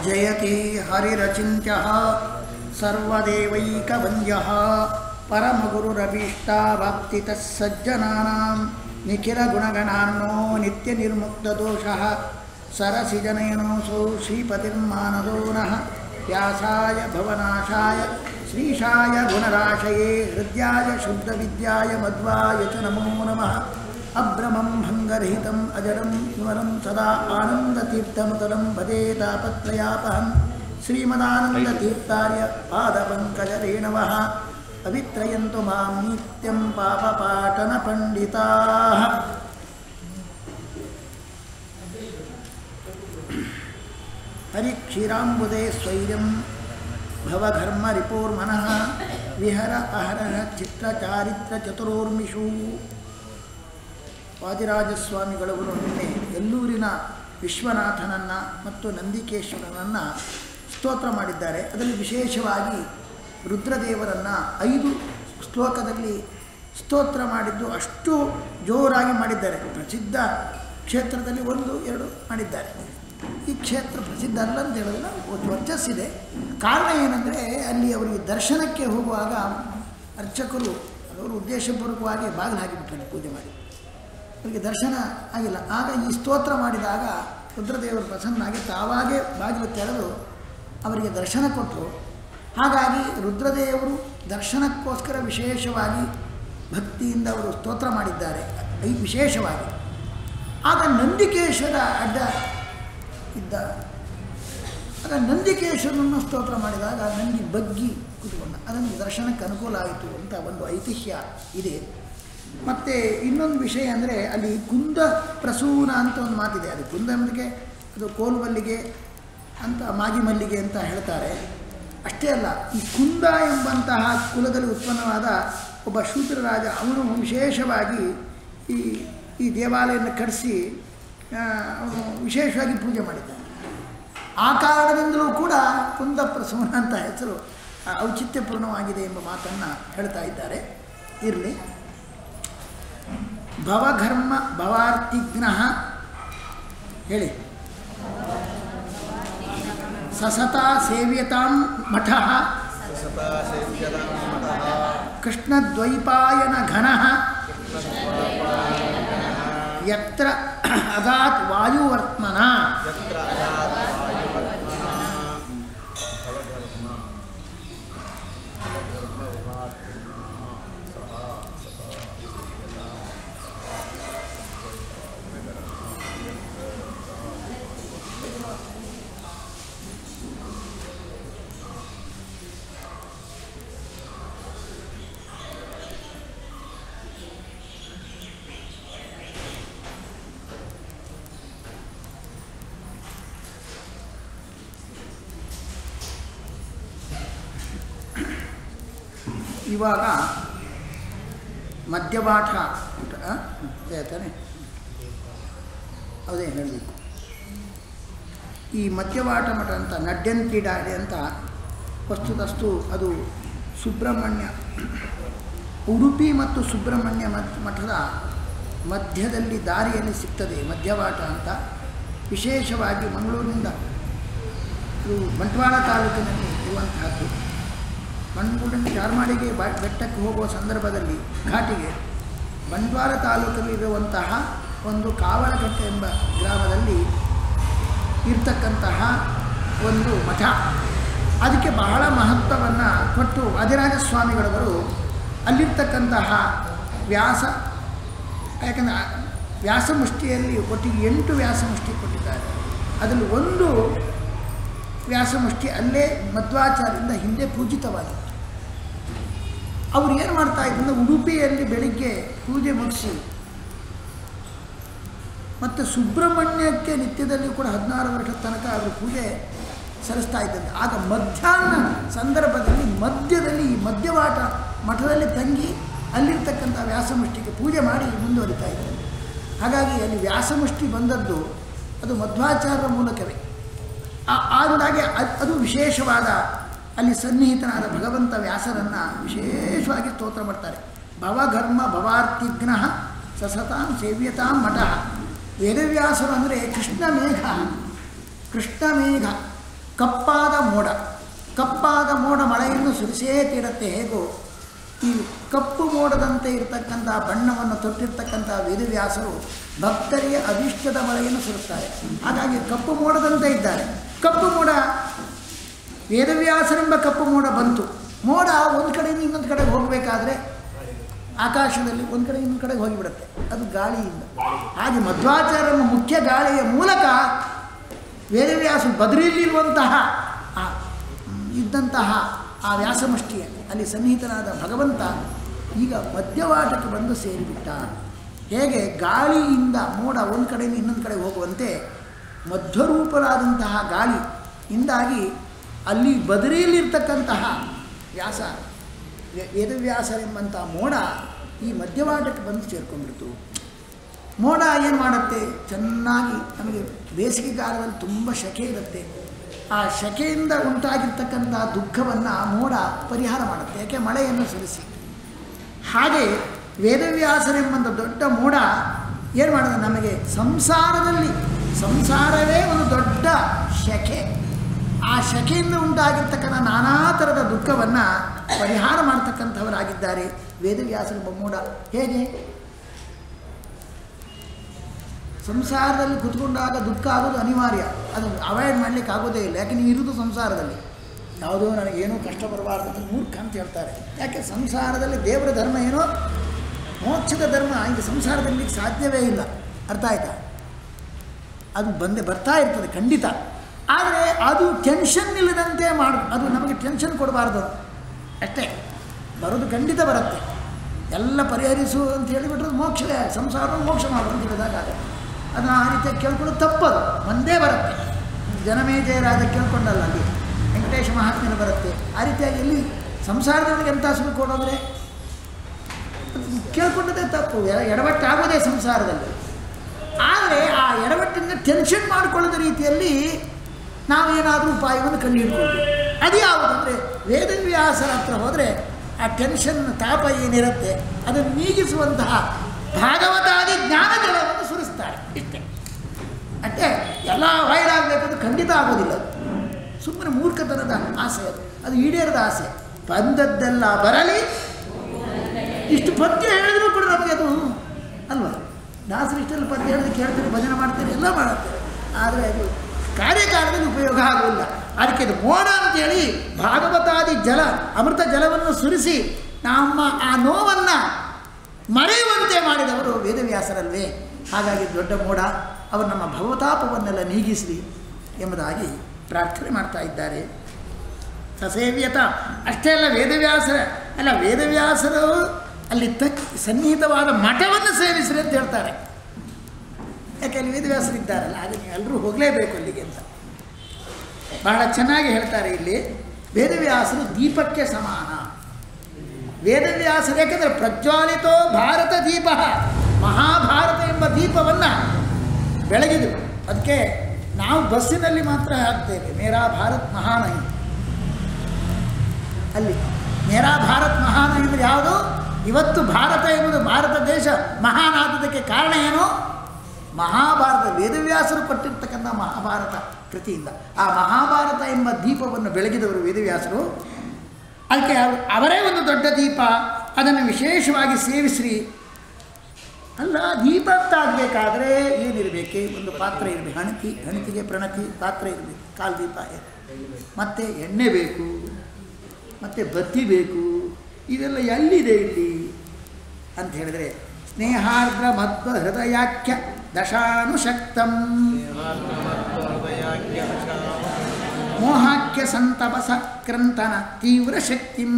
ಜಯತಿ ಹರಿರಚಿಂತ್ಯಃ ಸರ್ವದೇವೈಕವಂದ್ಯಃ ಪರಮಗುರುರಭೀಷ್ಟಾವಾಪ್ತಿತಃ ಸಜ್ಜನಾನಾಂ ನಿಖಿಲಗುಣಗಣಾರ್ನೋ ನಿತ್ಯನಿರ್ಮುಕ್ತದೋಷಃ ಸರಸಿಜನಯನೋऽಸौ ಶ್ರೀಪತಿರ್ಮಾನದೋ ನಃ ವ್ಯಾಸಾಯ ಭವನಾಶಾಯ ಶ್ರೀಶಾಯ ಗುಣರಾಶಯೇ ಹೃದ್ಯಾಯ ಶುದ್ಧವಿದ್ಯಾಯ ಮಧ್ವಾಯ ಚ ನಮೋ ನಮಃ ಅಭ್ರಮಂ ಭಂಗರಹಿತಂ ಅಜರಂ ವಿಮಲಂ ಸದಾ ಆನಂದತೀರ್ಥಮತಲಂ ಭಜೇ ತಾಪತ್ರಯಾಪಹಂ ಶ್ರೀಮದಾನಂದತೀರ್ಥಾರ್ಯ ಪಾದಪಂಕಜರೇಣವಃ ಪವಿತ್ರಯಂತು ಮಾಂ ನಿತ್ಯಂ ಪಾಪಪಾಟನ ಪಂಡಿತಾಃ ಹರಿಕ್ಷೀರಾಂಬುದೇ ಸ್ವೈರ್ಯಂ ಭವಘರ್ಮ ರಿಪೋರ್ಮನಃ ವಿಹರ ಅಹರಹ ಚಿತ್ರಚಾರಿತ್ರ ಚತುರೋರ್ಮಿಷೂ ವಾದಿರಾಜಸ್ವಾಮಿಗಳವರು ನಿನ್ನೆ ಎಲ್ಲೂರಿನ ವಿಶ್ವನಾಥನನ್ನು ಮತ್ತು ನಂದಿಕೇಶ್ವರನನ್ನು ಸ್ತೋತ್ರ ಮಾಡಿದ್ದಾರೆ ಅದರಲ್ಲಿ ವಿಶೇಷವಾಗಿ ರುದ್ರದೇವರನ್ನು ಐದು ಶ್ಲೋಕದಲ್ಲಿ ಸ್ತೋತ್ರ ಮಾಡಿದ್ದು ಅಷ್ಟು ಜೋರಾಗಿ ಮಾಡಿದ್ದಾರೆ ಪ್ರಸಿದ್ಧ ಕ್ಷೇತ್ರದಲ್ಲಿ ಒಂದು ಎರಡು ಮಾಡಿದ್ದಾರೆ ಈ ಕ್ಷೇತ್ರ ಪ್ರಸಿದ್ಧ ಅಲ್ಲ ಅಂತ ಹೇಳೋದಿಲ್ಲ ಒಂದು ವರ್ಚಸ್ಸಿದೆ ಕಾರಣ ಏನಂದರೆ ಅಲ್ಲಿ ಅವರಿಗೆ ದರ್ಶನಕ್ಕೆ ಹೋಗುವಾಗ ಅರ್ಚಕರು ಅವರು ಉದ್ದೇಶಪೂರ್ವಕವಾಗಿ ಬಾಗಿಲು ಹಾಕಿಬಿಟ್ರು ಪೂಜೆ ಮಾಡಿ ಅವರಿಗೆ ದರ್ಶನ ಆಗಿಲ್ಲ ಆಗ ಈ ಸ್ತೋತ್ರ ಮಾಡಿದಾಗ ರುದ್ರದೇವರು ಪ್ರಸನ್ನಾಗಿ ತಾವಾಗೇ ಬಾಗಿಲು ತೆರೆದು ಅವರಿಗೆ ದರ್ಶನ ಕೊಟ್ಟರು ಹಾಗಾಗಿ ರುದ್ರದೇವರು ದರ್ಶನಕ್ಕೋಸ್ಕರ ವಿಶೇಷವಾಗಿ ಭಕ್ತಿಯಿಂದ ಅವರು ಸ್ತೋತ್ರ ಮಾಡಿದ್ದಾರೆ ಐ ವಿಶೇಷವಾಗಿ ಆಗ ನಂದಿಕೇಶ್ವರ ಅಡ್ಡ ಇದ್ದ ಆಗ ನಂದಿಕೇಶ್ವರನನ್ನು ಸ್ತೋತ್ರ ಮಾಡಿದಾಗ ನಂದಿ ಬಗ್ಗಿ ಕೂತ್ಕೊಂಡ ಅದನ್ನು ದರ್ಶನಕ್ಕೆ ಅನುಕೂಲ ಆಯಿತು ಅಂತ ಒಂದು ಐತಿಹ್ಯ ಇದೆ ಮತ್ತು ಇನ್ನೊಂದು ವಿಷಯ ಅಂದರೆ ಅಲ್ಲಿ ಕುಂದ ಪ್ರಸೂನ ಅಂತ ಒಂದು ಮಾತಿದೆ ಅದು ಕುಂದ ಎಂಬುದಕ್ಕೆ ಅದು ಕೋಲು ಮಲ್ಲಿಗೆ ಅಂತ ಮಾಗಿ ಮಲ್ಲಿಗೆ ಅಂತ ಹೇಳ್ತಾರೆ ಅಷ್ಟೇ ಅಲ್ಲ ಈ ಕುಂದ ಎಂಬಂತಹ ಕುಲದಲ್ಲಿ ಉತ್ಪನ್ನವಾದ ಒಬ್ಬ ಶೂದ್ರ ರಾಜ ಅವನು ವಿಶೇಷವಾಗಿ ಈ ಈ ದೇವಾಲಯವನ್ನು ಕಟ್ಟಿಸಿ ಅವನು ವಿಶೇಷವಾಗಿ ಪೂಜೆ ಮಾಡಿದ್ದಾನೆ ಆ ಕಾರಣದಿಂದಲೂ ಕೂಡ ಕುಂದ ಪ್ರಸೂನ ಅಂತ ಹೆಸರು ಔಚಿತ್ಯಪೂರ್ಣವಾಗಿದೆ ಎಂಬ ಮಾತನ್ನು ಹೇಳ್ತಾ ಇದ್ದಾರೆ ಇರಲಿ ಭವಘರ್ಮ ಭವಾರ್ತಿಘ್ನ ಹೇಳಿ ಸಸತ ಸೇವ್ಯತಾಂ ಮಠ ಕೃಷ್ಣದ್ವೈಪಾಯನ ಘನ ಯತ್ರ ಅಗಾತ್ ವಾಯುವರ್ತ್ಮನ ಇವಾಗ ಮಧ್ಯಪಾಠ ತಾನೆ ಅದೇ ಹೇಳಬೇಕು ಈ ಮಧ್ಯಪಾಠ ಮಠ ಅಂತ ನಡ್ಯಂತಿಡಾಡಿ ಅಂತ ವಸ್ತುತಸ್ತು ಅದು ಸುಬ್ರಹ್ಮಣ್ಯ ಉಡುಪಿ ಮತ್ತು ಸುಬ್ರಹ್ಮಣ್ಯ ಮಠದ ಮಧ್ಯದಲ್ಲಿ ದಾರಿಯಲ್ಲಿ ಸಿಗ್ತದೆ ಮಧ್ಯಪಾಠ ಅಂತ ವಿಶೇಷವಾಗಿ ಮಂಗಳೂರಿನಿಂದ ಇದು ಬಂಟ್ವಾಳ ತಾಲೂಕಿನಲ್ಲಿ ಇರುವಂತಹದ್ದು ಮಂಗಳೂರಿನ ಚಾರ್ಮಾಡಿಗೆ ಬಾ ಬೆಟ್ಟಕ್ಕೆ ಹೋಗುವ ಸಂದರ್ಭದಲ್ಲಿ ಘಾಟಿಗೆ ಬಂಟ್ವಾಳ ತಾಲೂಕಲ್ಲಿರುವಂತಹ ಒಂದು ಕಾವಲಕಟ್ಟೆ ಎಂಬ ಗ್ರಾಮದಲ್ಲಿ ಇರ್ತಕ್ಕಂತಹ ಒಂದು ಮಠ ಅದಕ್ಕೆ ಬಹಳ ಮಹತ್ವವನ್ನು ಕೊಟ್ಟು ವಾದಿರಾಜ ಸ್ವಾಮಿಗಳವರು ಅಲ್ಲಿರ್ತಕ್ಕಂತಹ ವ್ಯಾಸ ಯಾಕಂದರೆ ವ್ಯಾಸಮುಷ್ಟಿಯಲ್ಲಿ ಒಟ್ಟಿಗೆ ಎಂಟು ವ್ಯಾಸಮುಷ್ಟಿ ಕೊಟ್ಟಿದ್ದಾರೆ ಅದರಲ್ಲಿ ಒಂದು ವ್ಯಾಸಮುಷ್ಟಿ ಅಲ್ಲೇ ಮಧ್ವಾಚಾರ್ಯರಿಂದ ಹಿಂದೆ ಪೂಜಿತವಾಗಿತ್ತು ಅವರು ಏನು ಮಾಡ್ತಾ ಇದ್ದಂದ್ರೆ ಉಡುಪಿಯಲ್ಲಿ ಬೆಳಿಗ್ಗೆ ಪೂಜೆ ಮುಗಿಸಿ ಮತ್ತು ಸುಬ್ರಹ್ಮಣ್ಯಕ್ಕೆ ನಿತ್ಯದಲ್ಲಿ ಕೂಡ ಹದಿನಾರು ವರ್ಷದ ತನಕ ಅವರು ಪೂಜೆ ಸಲ್ಲಿಸ್ತಾ ಇದ್ದಂತೆ ಆಗ ಮಧ್ಯಾಹ್ನ ಸಂದರ್ಭದಲ್ಲಿ ಮಧ್ಯದಲ್ಲಿ ಈ ಮಧ್ಯವಾಟ ಮಠದಲ್ಲಿ ತಂಗಿ ಅಲ್ಲಿರ್ತಕ್ಕಂಥ ವ್ಯಾಸಮುಷ್ಟಿಗೆ ಪೂಜೆ ಮಾಡಿ ಮುಂದುವರಿತಾ ಇದ್ದಾರೆ ಹಾಗಾಗಿ ಅಲ್ಲಿ ವ್ಯಾಸಮುಷ್ಟಿ ಬಂದದ್ದು ಅದು ಮಧ್ವಾಚಾರ್ಯರ ಮೂಲಕವೇ ಅಂದಾಗೆ ಅದು ವಿಶೇಷವಾದ ಅಲ್ಲಿ ಸನ್ನಿಹಿತನಾದ ಭಗವಂತ ವ್ಯಾಸರನ್ನು ವಿಶೇಷವಾಗಿ ಸ್ತೋತ್ರ ಮಾಡ್ತಾರೆ ಭವಘರ್ಮ ಭವಾರ್ತಿಘ್ನ ಸಸತಾಂ ಸೇವ್ಯತಾಂ ಮಠ ವೇದವ್ಯಾಸರು ಅಂದರೆ ಕೃಷ್ಣ ಮೇಘ ಕೃಷ್ಣ ಮೇಘ ಕಪ್ಪಾದ ಮೋಡ ಕಪ್ಪಾದ ಮೋಡ ಮಳೆಯನ್ನು ಸುರಿಸೇ ತೀರತ್ತೆ ಹೇಗೋ ಈ ಕಪ್ಪು ಮೋಡದಂತೆ ಇರತಕ್ಕಂಥ ಬಣ್ಣವನ್ನು ತೊಟ್ಟಿರ್ತಕ್ಕಂಥ ವೇದವ್ಯಾಸರು ಭಕ್ತರಿಗೆ ಅಭಿಷ್ಟದ ಮಳೆಯನ್ನು ಸುರಿಸ್ತಾರೆ ಹಾಗಾಗಿ ಕಪ್ಪು ಮೋಡದಂತೆ ಇದ್ದಾರೆ ಕಪ್ಪು ಮೋಡ ವೇದವ್ಯಾಸರೆಂಬ ಕಪ್ಪು ಮೋಡ ಬಂತು ಮೋಡ ಒಂದು ಕಡೆಯಿಂದ ಇನ್ನೊಂದು ಕಡೆಗೆ ಹೋಗಬೇಕಾದ್ರೆ ಆಕಾಶದಲ್ಲಿ ಒಂದು ಕಡೆ ಇನ್ನೊಂದು ಕಡೆಗೆ ಹೋಗಿಬಿಡುತ್ತೆ ಅದು ಗಾಳಿಯಿಂದ ಹಾಗೆ ಮಧ್ವಾಚಾರ್ಯನ ಮುಖ್ಯ ಗಾಳಿಯ ಮೂಲಕ ವೇದವ್ಯಾಸ ಬದರಿಯಲ್ಲಿರುವಂತಹ ಆ ಇದ್ದಂತಹ ಆ ವ್ಯಾಸಮಷ್ಟಿಯ ಅಲ್ಲಿ ಸನ್ನಿಹಿತನಾದ ಭಗವಂತ ಈಗ ಮಧ್ಯವಾಟಕ್ಕೆ ಬಂದು ಸೇರಿಬಿಟ್ಟ ಹೇಗೆ ಗಾಳಿಯಿಂದ ಮೋಡ ಒಂದು ಕಡೆಯಿಂದ ಇನ್ನೊಂದು ಕಡೆ ಹೋಗುವಂತೆ ಮಧ್ವರೂಪರಾದಂತಹ ಗಾಳಿಯಿಂದಾಗಿ ಅಲ್ಲಿ ಬದರಿಯಲ್ಲಿರ್ತಕ್ಕಂತಹ ವ್ಯಾಸ ವೇ- ವೇದವ್ಯಾಸರೆಂಬಂಥ ಮೋಡ ಈ ಮಧ್ಯವಾಟಕ್ಕೆ ಬಂದು ಸೇರ್ಕೊಂಡ್ಬಿಡ್ತು ಮೋಡ ಏನು ಮಾಡುತ್ತೆ ಚೆನ್ನಾಗಿ ನಮಗೆ ಬೇಸಿಗೆ ಕಾಲದಲ್ಲಿ ತುಂಬ ಶೆಕೆ ಇರುತ್ತೆ ಆ ಶೆಕೆಯಿಂದ ಉಂಟಾಗಿರ್ತಕ್ಕಂಥ ದುಃಖವನ್ನು ಮೋಡ ಪರಿಹಾರ ಮಾಡುತ್ತೆ ಯಾಕೆ ಮಳೆಯನ್ನು ಸುರಿಸಿ ಹಾಗೆ ವೇದವ್ಯಾಸರೆಂಬಂಥ ದೊಡ್ಡ ಮೋಡ ಏನು ಮಾಡೋದು ನಮಗೆ ಸಂಸಾರದಲ್ಲಿ ಸಂಸಾರವೇ ಒಂದು ದೊಡ್ಡ ಶೆಕೆ ಆ ಶೆಕೆಯಿಂದ ಉಂಟಾಗಿರ್ತಕ್ಕಂಥ ನಾನಾ ಥರದ ದುಃಖವನ್ನು ಪರಿಹಾರ ಮಾಡ್ತಕ್ಕಂಥವರಾಗಿದ್ದಾರೆ ವೇದವ್ಯಾಸರೆಂಬ ಮೋಡ ಹೇಗೆ ಸಂಸಾರದಲ್ಲಿ ಕುತ್ಕೊಂಡಾಗ ದುಃಖ ಆಗೋದು ಅನಿವಾರ್ಯ ಅದು ಅವಾಯ್ಡ್ ಮಾಡಲಿಕ್ಕೆ ಆಗೋದೇ ಇಲ್ಲ ಯಾಕೆ ನೀವು ಇರುವುದು ಸಂಸಾರದಲ್ಲಿ ಯಾವುದೋ ನನಗೇನೋ ಕಷ್ಟ ಬರಬಾರ್ದು ಅಂತ ಮೂರ್ಖ ಅಂತ ಹೇಳ್ತಾರೆ ಯಾಕೆ ಸಂಸಾರದಲ್ಲಿ ದೇವರ ಧರ್ಮ ಏನೋ ಮೋಕ್ಷದ ಧರ್ಮ ಈಗ ಸಂಸಾರದಲ್ಲಿ ಸಾಧ್ಯವೇ ಇಲ್ಲ ಅರ್ಥ ಆಯ್ತಾ ಅದು ಬಂದೇ ಬರ್ತಾ ಇರ್ತದೆ ಖಂಡಿತ ಆದರೆ ಅದು ಟೆನ್ಷನ್ ಇಲ್ಲದಂತೆ ಮಾಡು ಅದು ನಮಗೆ ಟೆನ್ಷನ್ ಕೊಡಬಾರ್ದು ಅಷ್ಟೇ ಬರೋದು ಖಂಡಿತ ಬರುತ್ತೆ ಎಲ್ಲ ಪರಿಹರಿಸು ಅಂತ ಹೇಳಿಬಿಟ್ರೆ ಮೋಕ್ಷವೇ ಸಂಸಾರ ಮೋಕ್ಷ ಮಾಡು ಅಂತ ಹೇಳಿದಾಗ ಅದನ್ನು ಆ ರೀತಿಯಾಗಿ ಕೇಳ್ಕೊಳ್ಳೋದು ತಪ್ಪದು ಒಂದೇ ಬರುತ್ತೆ ಜನಮೇಜಯರಾಜ ಕೇಳ್ಕೊಂಡಲ್ಲ ಅಲ್ಲಿ ವೆಂಕಟೇಶ ಮಹಾತ್ಮೆನ ಬರುತ್ತೆ ಆ ರೀತಿಯಾಗಿ ಎಲ್ಲಿ ಸಂಸಾರದೊಳಗೆ ಎಂಥ ಸುಖ ಕೊಡೋದ್ರೆ ಕೇಳ್ಕೊಂಡದೇ ತಪ್ಪು ಎ- ಎಡವಟ್ಟಾಗೋದೇ ಸಂಸಾರದಲ್ಲಿ ಆದರೆ ಆ ಎಡವಟ್ಟಿಂದ ಟೆನ್ಷನ್ ಮಾಡಿಕೊಳ್ಳದ ರೀತಿಯಲ್ಲಿ ನಾವೇನಾದರೂ ಉಪಾಯವನ್ನು ಕಂಡು ಹಿಡ್ಕೊಳ್ತೀವಿ ಅದು ಯಾವುದು ಅಂದರೆ ವೇದವ್ಯಾಸರ ಹತ್ರ ಹೋದರೆ ಆ ಟೆನ್ಷನ್ ತಾಪ ಏನಿರುತ್ತೆ ಅದನ್ನು ನೀಗಿಸುವಂತಹ ಭಾಗವತಾದಿ ಜ್ಞಾನ ಜಲವನ್ನು ಸುರಿಸ್ತಾರೆ ಇಷ್ಟೇ ಅಷ್ಟೇ ಎಲ್ಲ ವೈರಾಗಬೇಕಂದ್ರೆ ಖಂಡಿತ ಆಗೋದಿಲ್ಲ ಅದು ಸುಮ್ಮನೆ ಮೂರ್ಖತನದ ಆಸೆ ಅದು ಅದು ಈಡೇರದ ಆಸೆ ಬಂದದ್ದೆಲ್ಲ ಬರಲಿ ಇಷ್ಟು ಪದ್ಯ ಹೇಳಿದ್ರು ಕೂಡ ನಮಗೆ ಅದು ಅಲ್ವಾ ದಾಸರು ಇಷ್ಟೆಲ್ಲ ಪದ್ಯ ಹೇಳಿದ್ರೆ ಕೇಳ್ತಾರೆ ಭಜನೆ ಮಾಡ್ತಾರೆ ಎಲ್ಲ ಮಾಡುತ್ತಾರೆ ಆದರೆ ಅದು ಕಾರ್ಯಕಾಲದಲ್ಲಿ ಉಪಯೋಗ ಆಗೋಲ್ಲ ಅದಕ್ಕೆ ಇದು ಮೋಡ ಅಂತೇಳಿ ಭಾಗವತಾದಿ ಜಲ ಅಮೃತ ಜಲವನ್ನು ಸುರಿಸಿ ನಮ್ಮ ಆ ನೋವನ್ನು ಮರೆಯುವಂತೆ ಮಾಡಿದವರು ವೇದವ್ಯಾಸರಲ್ವೇ ಹಾಗಾಗಿ ದೊಡ್ಡ ಮೋಡ ಅವರು ನಮ್ಮ ಭವತಾಪವನ್ನೆಲ್ಲ ನೀಗಿಸಲಿ ಎಂಬುದಾಗಿ ಪ್ರಾರ್ಥನೆ ಮಾಡ್ತಾ ಇದ್ದಾರೆ ಸಸೇವ್ಯತ ಅಷ್ಟೇ ಅಲ್ಲ ವೇದವ್ಯಾಸರ ಅಲ್ಲ ವೇದವ್ಯಾಸರು ಅಲ್ಲಿ ತಕ್ ಸನ್ನಿಹಿತವಾದ ಮಠವನ್ನು ಸೇವಿಸ್ರಿ ಅಂತ ಹೇಳ್ತಾರೆ ಯಾಕೆ ಅಲ್ಲಿ ವೇದವ್ಯಾಸರು ಇದ್ದಾರಲ್ಲ ಹಾಗೆ ನೀವು ಎಲ್ಲರೂ ಹೋಗಲೇಬೇಕು ಅಲ್ಲಿಗೆ ಅಂತ ಬಹಳ ಚೆನ್ನಾಗಿ ಹೇಳ್ತಾರೆ ಇಲ್ಲಿ ವೇದವ್ಯಾಸರು ದೀಪಕ್ಕೆ ಸಮಾನ ವೇದವ್ಯಾಸರು ಯಾಕೆಂದರೆ ಪ್ರಜ್ವಾಲಿತೋ ಭಾರತ ದೀಪ ಮಹಾಭಾರತ ಎಂಬ ದೀಪವನ್ನು ಬೆಳಗಿದರು ಅದಕ್ಕೆ ನಾವು ಬಸ್ಸಿನಲ್ಲಿ ಮಾತ್ರ ಹಾಕ್ತೇವೆ ಮೇರಾ ಭಾರತ್ ಮಹಾನಹಿ ಅಲ್ಲಿ ಮೇರಾ ಭಾರತ್ ಮಹಾನ್ ಅಂದರೆ ಯಾವುದು ಇವತ್ತು ಭಾರತ ಎಂಬುದು ಭಾರತ ದೇಶ ಮಹಾನ್ ಆದದಕ್ಕೆ ಕಾರಣ ಏನು ಮಹಾಭಾರತ ವೇದವ್ಯಾಸರು ಕೊಟ್ಟಿರ್ತಕ್ಕಂಥ ಮಹಾಭಾರತ ಕೃತಿಯಿಂದ ಆ ಮಹಾಭಾರತ ಎಂಬ ದೀಪವನ್ನು ಬೆಳಗಿದವರು ವೇದವ್ಯಾಸರು ಅದಕ್ಕೆ ಅವ್- ಅವರೇ ಒಂದು ದೊಡ್ಡ ದೀಪ ಅದನ್ನು ವಿಶೇಷವಾಗಿ ಸೇವಿಸ್ರಿ ಅಲ್ಲ ದೀಪ ಅಂತ ಆಗಬೇಕಾದ್ರೆ ಏನಿರಬೇಕು ಒಂದು ಪಾತ್ರ ಇರಬೇಕು ಹಣತಿ ಹಣತಿಗೆ ಪ್ರಣತಿ ಪಾತ್ರ ಇರಬೇಕು ಕಾಲು ದೀಪ ಮತ್ತು ಎಣ್ಣೆ ಬೇಕು ಮತ್ತು ಬತ್ತಿ ಬೇಕು ಇದೆಲ್ಲ ಎಲ್ಲಿದೆ ಇಲ್ಲಿ ಅಂತ ಹೇಳಿದರೆ ಸ್ನೇಹಾರ್ದ್ರ ಮಧ್ವ ಹೃದಯಾಖ್ಯ ದಶಾನುಶಕ್ತಂ ಮೋಹಾಖ್ಯ ಸಂತಪಸ ಕ್ರಂತನ ತೀವ್ರ ಶಕ್ತಿಂ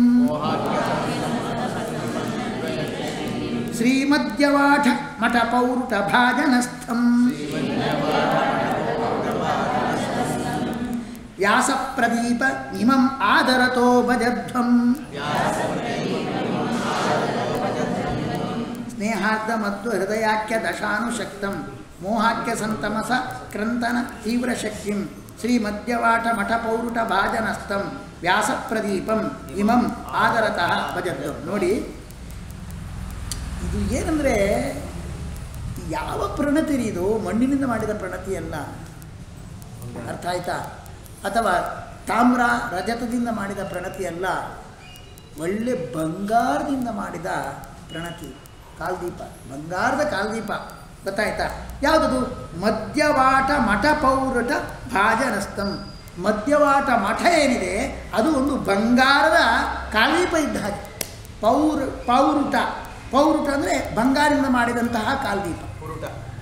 ಶ್ರೀಮದ್ಯವಾಠ ಮಠ ಪೌರುಟ ಭಾಜನಸ್ಥಂ ವ್ಯಾಸಪ್ರದೀಪ ಇಮಂ ಆದರತೋ ಭಜಧ್ವಂ ಸ್ನೇಹಾರ್ಧ ಮಧ್ವ ಹೃದಯಾಖ್ಯ ದಶಾನುಶಕ್ತಂ ಮೋಹಾಖ್ಯ ಸಂತಮಸ ಕ್ರಂತನ ತೀವ್ರ ಶಕ್ತಿಂ ಶ್ರೀ ಮಧ್ಯವಾಟ ಮಠ ಪೌರುಟ ಭಾಜನಸ್ಥಂ ವ್ಯಾಸಪ್ರದೀಪಂ ಇಮಂ ಆದರತಃ ಭಜಧ್ವಂ ನೋಡಿ ಇದು ಏನಂದರೆ ಯಾವ ಪ್ರಣತಿ ರೀ ಇದು ಮಣ್ಣಿನಿಂದ ಮಾಡಿದ ಪ್ರಣತಿ ಅಲ್ಲ ಅರ್ಥ ಆಯ್ತಾ ಅಥವಾ ತಾಮ್ರ ರಜತದಿಂದ ಮಾಡಿದ ಪ್ರಣತಿ ಅಲ್ಲ ಒಳ್ಳೆ ಬಂಗಾರದಿಂದ ಮಾಡಿದ ಪ್ರಣತಿ ಕಾಲ್ದೀಪ ಬಂಗಾರದ ಕಾಲ್ದೀಪ ಗೊತ್ತಾಯ್ತಾ ಯಾವುದದು ಮದ್ಯವಾಟ ಮಠ ಪೌರುಟ ಭಾಜನಸ್ತಂ ಮದ್ಯವಾಟ ಮಠ ಏನಿದೆ ಅದು ಒಂದು ಬಂಗಾರದ ಕಾಲ್ದೀಪ ಇದ್ದ ಹಾಗೆ ಪೌರ್ ಪೌರುಟ ಪೌರುಟ ಅಂದರೆ ಬಂಗಾರದಿಂದ ಮಾಡಿದಂತಹ ಕಾಲ್ದೀಪ ಪುರುಟ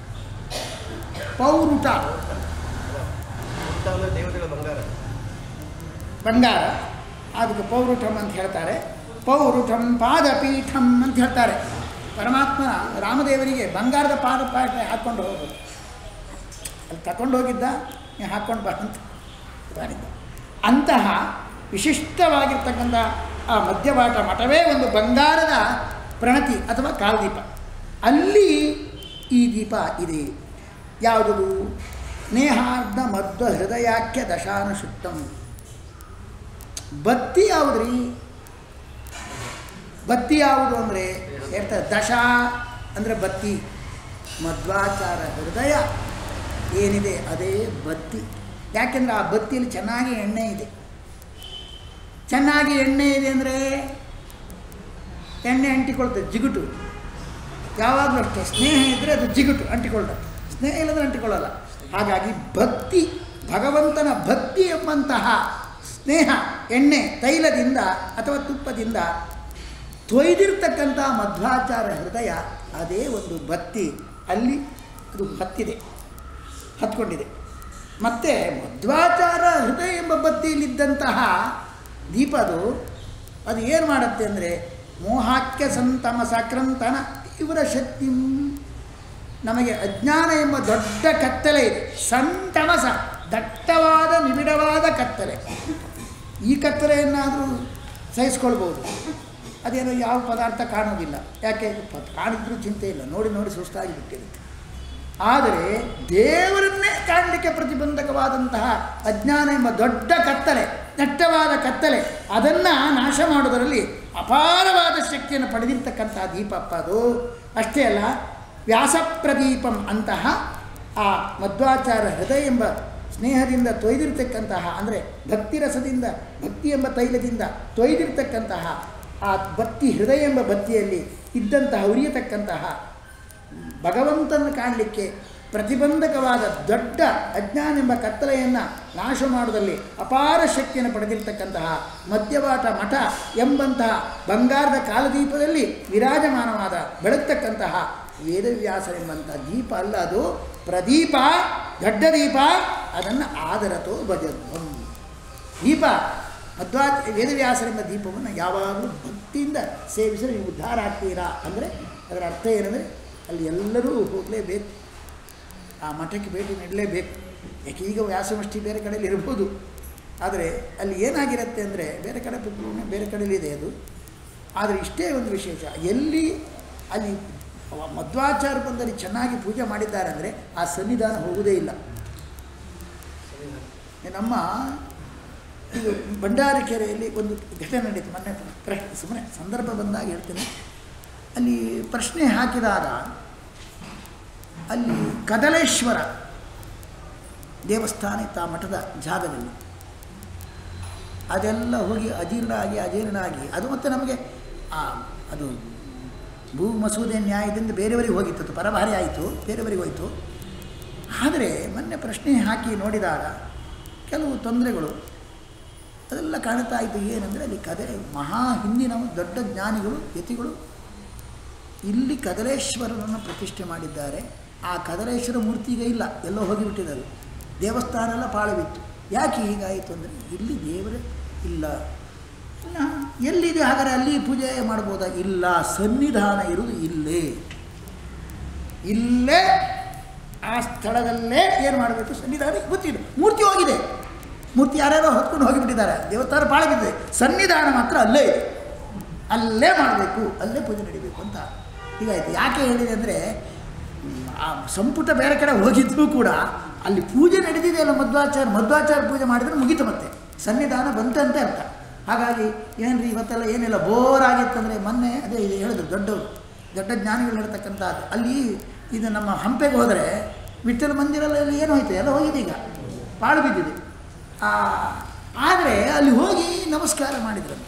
ಪೌರುಟ ಪುರುಟ ಅಂದ್ರೆ ದೇವತೆಗಳ ಬಂಗಾರ ಬಂಗಾರ ಅದಕ್ಕೆ ಪೌರುಷಂ ಅಂತ ಹೇಳ್ತಾರೆ ಪೌರುಷಂ ಪಾದಪೀಠಂ ಅಂತ ಹೇಳ್ತಾರೆ ಪರಮಾತ್ಮ ರಾಮದೇವರಿಗೆ ಬಂಗಾರದ ಪಾದಪಾಠ ಹಾಕ್ಕೊಂಡು ಹೋಗೋದು ಅಲ್ಲಿ ತಗೊಂಡು ಹೋಗಿದ್ದ ನೀವು ಹಾಕ್ಕೊಂಡು ಬಾ ಅಂತ ಮಾಡಿದ್ದ ಅಂತಹ ವಿಶಿಷ್ಟವಾಗಿರ್ತಕ್ಕಂಥ ಆ ಮಧ್ಯವಾಟ ಮಠವೇ ಒಂದು ಬಂಗಾರದ ಪ್ರಣತಿ ಅಥವಾ ಕಾಲ್ದೀಪ ಅಲ್ಲಿ ಈ ದೀಪ ಇದೆ ಯಾವುದದು ನೇಹಾರ್ಧ ಮಧ್ವ ಹೃದಯಾಖ್ಯ ದಶಾನುಶುಕ್ತಂ ಬತ್ತಿ ಯಾವುದ್ರಿ ಬತ್ತಿ ಯಾವುದು ಅಂದರೆ ಹೇಳ್ತಾರೆ ದಶ ಅಂದರೆ ಬತ್ತಿ ಮಧ್ವಾಚಾರ ಹೃದಯ ಏನಿದೆ ಅದೇ ಬತ್ತಿ ಯಾಕೆಂದರೆ ಆ ಬತ್ತಿಯಲ್ಲಿ ಚೆನ್ನಾಗಿ ಎಣ್ಣೆ ಇದೆ ಚೆನ್ನಾಗಿ ಎಣ್ಣೆ ಇದೆ ಅಂದರೆ ಎಣ್ಣೆ ಅಂಟಿಕೊಳ್ತದೆ ಜಿಗುಟು ಯಾವಾಗಲೂ ಅಷ್ಟೇ ಸ್ನೇಹ ಇದ್ದರೆ ಅದು ಜಿಗುಟು ಅಂಟಿಕೊಳ್ಳುತ್ತೆ ಸ್ನೇಹ ಇಲ್ಲದ್ರೆ ಅಂಟಿಕೊಳ್ಳಲ್ಲ ಹಾಗಾಗಿ ಭಕ್ತಿ ಭಗವಂತನ ಭಕ್ತಿ ಎಂಬಂತಹ ಸ್ನೇಹ ಎಣ್ಣೆ ತೈಲದಿಂದ ಅಥವಾ ತುಪ್ಪದಿಂದ ತೊಯ್ದಿರ್ತಕ್ಕಂಥ ಮಧ್ವಾಚಾರ ಹೃದಯ ಅದೇ ಒಂದು ಬತ್ತಿ ಅಲ್ಲಿ ಅದು ಹತ್ತಿದೆ ಹತ್ಕೊಂಡಿದೆ ಮತ್ತು ಮಧ್ವಾಚಾರ ಹೃದಯ ಎಂಬ ಬತ್ತಿಯಲ್ಲಿದ್ದಂತಹ ದೀಪ ಅದು ಅದು ಏನು ಮಾಡುತ್ತೆ ಅಂದರೆ ಮೋಹಾಕ್ಯ ಸಂತಮ ಸಕ್ರಂತನ ತೀವ್ರ ಶಕ್ತಿ ನಮಗೆ ಅಜ್ಞಾನ ಎಂಬ ದೊಡ್ಡ ಕತ್ತಲೆ ಇದೆ ಸಂತಮಸ ದಟ್ಟವಾದ ನಿಬಿಡವಾದ ಕತ್ತಲೆ ಈ ಕತ್ತಲೆಯನ್ನಾದರೂ ಸಹಿಸ್ಕೊಳ್ಬೋದು ಅದೇನೋ ಯಾವ ಪದಾರ್ಥ ಕಾಣೋದಿಲ್ಲ ಯಾಕೆ ಪ- ಕಾಣಿದ್ರೂ ಚಿಂತೆ ಇಲ್ಲ ನೋಡಿ ನೋಡಿ ಸುಸ್ತಾಗಿ ಬಿಟ್ಟಿರುತ್ತೆ ಆದರೆ ದೇವರನ್ನೇ ಕಾಣಲಿಕ್ಕೆ ಪ್ರತಿಬಂಧಕವಾದಂತಹ ಅಜ್ಞಾನ ಎಂಬ ದೊಡ್ಡ ಕತ್ತಲೆ ದಟ್ಟವಾದ ಕತ್ತಲೆ ಅದನ್ನು ನಾಶ ಮಾಡೋದರಲ್ಲಿ ಅಪಾರವಾದ ಶಕ್ತಿಯನ್ನು ಪಡೆದಿರ್ತಕ್ಕಂತಹ ದೀಪಪ್ಪ ಅದು ಅಷ್ಟೇ ಅಲ್ಲ ವ್ಯಾಸಪ್ರದೀಪಂ ಅಂತಹ ಆ ಮಧ್ವಾಚಾರ ಹೃದಯ ಎಂಬ ಸ್ನೇಹದಿಂದ ತೊಯ್ದಿರ್ತಕ್ಕಂತಹ ಅಂದರೆ ಭಕ್ತಿ ರಸದಿಂದ ಭಕ್ತಿ ಎಂಬ ತೈಲದಿಂದ ತೊಯ್ದಿರ್ತಕ್ಕಂತಹ ಆ ಬತ್ತಿ ಹೃದಯ ಎಂಬ ಬತ್ತಿಯಲ್ಲಿ ಇದ್ದಂತಹ ಉರಿಯತಕ್ಕಂತಹ ಭಗವಂತನ ಕಾಣಲಿಕ್ಕೆ ಪ್ರತಿಬಂಧಕವಾದ ದೊಡ್ಡ ಅಜ್ಞಾನ ಎಂಬ ಕತ್ತಲೆಯನ್ನು ನಾಶ ಮಾಡುವುದರಲ್ಲಿ ಅಪಾರ ಶಕ್ತಿಯನ್ನು ಪಡೆದಿರ್ತಕ್ಕಂತಹ ಮಧ್ಯವಾಟ ಮಠ ಎಂಬಂತಹ ಬಂಗಾರದ ಕಾಲದೀಪದಲ್ಲಿ ವಿರಾಜಮಾನವಾದ ಬೆಳಗ್ತಕ್ಕಂತಹ ವೇದವ್ಯಾಸರೆಂಬಂಥ ದೀಪ ಅಲ್ಲ ಅದು ಪ್ರದೀಪ ದೊಡ್ಡ ದೀಪ ಅದನ್ನು ಆದರತೋ ಭಜತ್ವಂ ದೀಪ ಮಧ್ವಾ ವೇದವ್ಯಾಸರೆಂಬ ದೀಪವನ್ನು ಯಾವಾಗಲೂ ಭಕ್ತಿಯಿಂದ ಸೇವಿಸಲು ನೀವು ಉದ್ಧಾರ ಆಗ್ತೀರಾ ಅಂದರೆ ಅದರ ಅರ್ಥ ಏನಂದರೆ ಅಲ್ಲಿ ಎಲ್ಲರೂ ಹೋಗಲೇಬೇಕು ಆ ಮಠಕ್ಕೆ ಭೇಟಿ ನೀಡಲೇಬೇಕು ಯಾಕೆ ಈಗ ವ್ಯಾಸಮಷ್ಟಿ ಬೇರೆ ಕಡೆಯಲ್ಲಿ ಇರ್ಬೋದು ಆದರೆ ಅಲ್ಲಿ ಏನಾಗಿರುತ್ತೆ ಅಂದರೆ ಬೇರೆ ಕಡೆ ಪಿತೃ ಬೇರೆ ಕಡೆಯಲ್ಲಿ ಇದೆ ಅದು ಆದರೆ ಇಷ್ಟೇ ಒಂದು ವಿಶೇಷ ಎಲ್ಲಿ ಅಲ್ಲಿ ಅವ ಮಧ್ವಾಚಾರ ಬಂದಲ್ಲಿ ಚೆನ್ನಾಗಿ ಪೂಜೆ ಮಾಡಿದ್ದಾರೆ ಅಂದರೆ ಆ ಸನ್ನಿಧಾನ ಹೋಗುವುದೇ ಇಲ್ಲ ನಮ್ಮ ಇದು ಭಂಡಾರಿ ಕೆರೆಯಲ್ಲಿ ಒಂದು ಘಟನೆ ನಡೀತು ಮೊನ್ನೆ ಪ್ರಶ್ನೆ ಸುಮ್ಮನೆ ಸಂದರ್ಭ ಬಂದಾಗ ಹೇಳ್ತೀನಿ ಅಲ್ಲಿ ಪ್ರಶ್ನೆ ಹಾಕಿದಾಗ ಅಲ್ಲಿ ಕದಲೇಶ್ವರ ದೇವಸ್ಥಾನ ಇತ್ತು ಆ ಮಠದ ಜಾಗದಲ್ಲಿ ಅದೆಲ್ಲ ಹೋಗಿ ಅಜೀರ್ಣ ಆಗಿ ಅಜೀರ್ಣ ಆಗಿ ಅದು ಮತ್ತು ನಮಗೆ ಆ ಅದು ಭೂ ಮಸೂದೆ ನ್ಯಾಯದಿಂದ ಬೇರೆಯವರಿಗೆ ಹೋಗಿತ್ತು ಅದು ಪರಭಾರಿ ಆಯಿತು ಬೇರೆಯವರಿಗೆ ಹೋಯಿತು ಆದರೆ ಮೊನ್ನೆ ಪ್ರಶ್ನೆ ಹಾಕಿ ನೋಡಿದಾಗ ಕೆಲವು ತೊಂದರೆಗಳು ಅದೆಲ್ಲ ಕಾಣ್ತಾ ಇತ್ತು ಏನಂದರೆ ಅಲ್ಲಿ ಕದೆ ಮಹಾ ಹಿಂದಿನ ದೊಡ್ಡ ಜ್ಞಾನಿಗಳು ಯತಿಗಳು ಇಲ್ಲಿ ಕದಲೇಶ್ವರನನ್ನು ಪ್ರತಿಷ್ಠೆ ಮಾಡಿದ್ದಾರೆ ಆ ಕದಲೇಶ್ವರ ಮೂರ್ತಿ ಈಗ ಇಲ್ಲ ಎಲ್ಲೋ ಹೋಗಿಬಿಟ್ಟಿದ್ದಾರೆ ದೇವಸ್ಥಾನ ಎಲ್ಲ ಪಾಳುಬಿತ್ತು ಯಾಕೆ ಹೀಗಾಯಿತು ಅಂದರೆ ಇಲ್ಲಿ ದೇವರೇ ಇಲ್ಲ ಇಲ್ಲ ಎಲ್ಲಿದೆ ಹಾಗಾದರೆ ಅಲ್ಲಿ ಪೂಜೆ ಮಾಡ್ಬೋದಾ ಇಲ್ಲ ಸನ್ನಿಧಾನ ಇರುವುದು ಇಲ್ಲೇ ಇಲ್ಲೇ ಆ ಸ್ಥಳದಲ್ಲೇ ಏನು ಮಾಡಬೇಕು ಸನ್ನಿಧಾನ ಗೊತ್ತಿದೆ ಮೂರ್ತಿ ಹೋಗಿದೆ ಮೂರ್ತಿ ಯಾರ್ಯಾರೋ ಹೊತ್ಕೊಂಡು ಹೋಗಿಬಿಟ್ಟಿದ್ದಾರೆ ದೇವಸ್ಥಾನ ಪಾಳು ಬಿದ್ದಿದೆ ಸನ್ನಿಧಾನ ಮಾತ್ರ ಅಲ್ಲೇ ಇದೆ ಅಲ್ಲೇ ಮಾಡಬೇಕು ಅಲ್ಲೇ ಪೂಜೆ ನಡೀಬೇಕು ಅಂತ ಹೀಗಾಯಿತು ಯಾಕೆ ಹೇಳಿದೆ ಅಂದರೆ ಆ ಸಂಪುಟ ಬೇರೆ ಕಡೆ ಹೋಗಿದ್ರು ಕೂಡ ಅಲ್ಲಿ ಪೂಜೆ ನಡೆದಿದೆ ಅಲ್ಲ ಮಧ್ವಾಚಾರ ಮಧ್ವಾಚಾರ ಪೂಜೆ ಮಾಡಿದರೆ ಮುಗೀತು ಮತ್ತೆ ಸನ್ನಿಧಾನ ಬಂತಂತೆ ಅರ್ಥ ಹಾಗಾಗಿ ಏನ್ರಿ ಇವತ್ತೆಲ್ಲ ಏನಿಲ್ಲ ಬೋರ್ ಆಗಿತ್ತಂದರೆ ಮೊನ್ನೆ ಅದೇ ಇದು ಹೇಳಿದ್ರು ದೊಡ್ಡವರು ದೊಡ್ಡ ಜ್ಞಾನಿಗಳು ಹೇಳ್ತಕ್ಕಂಥದ್ದು ಅಲ್ಲಿ ಇದು ನಮ್ಮ ಹಂಪೆಗೆ ಹೋದರೆ ವಿಠ್ಠಲ ಮಂದಿರಲ್ಲಿ ಏನು ಹೋಯ್ತು ಎಲ್ಲ ಹೋಗಿದೆ ಈಗ ಪಾಳು ಬಿದ್ದಿದೆ ಆದರೆ ಅಲ್ಲಿ ಹೋಗಿ ನಮಸ್ಕಾರ ಮಾಡಿದ್ರು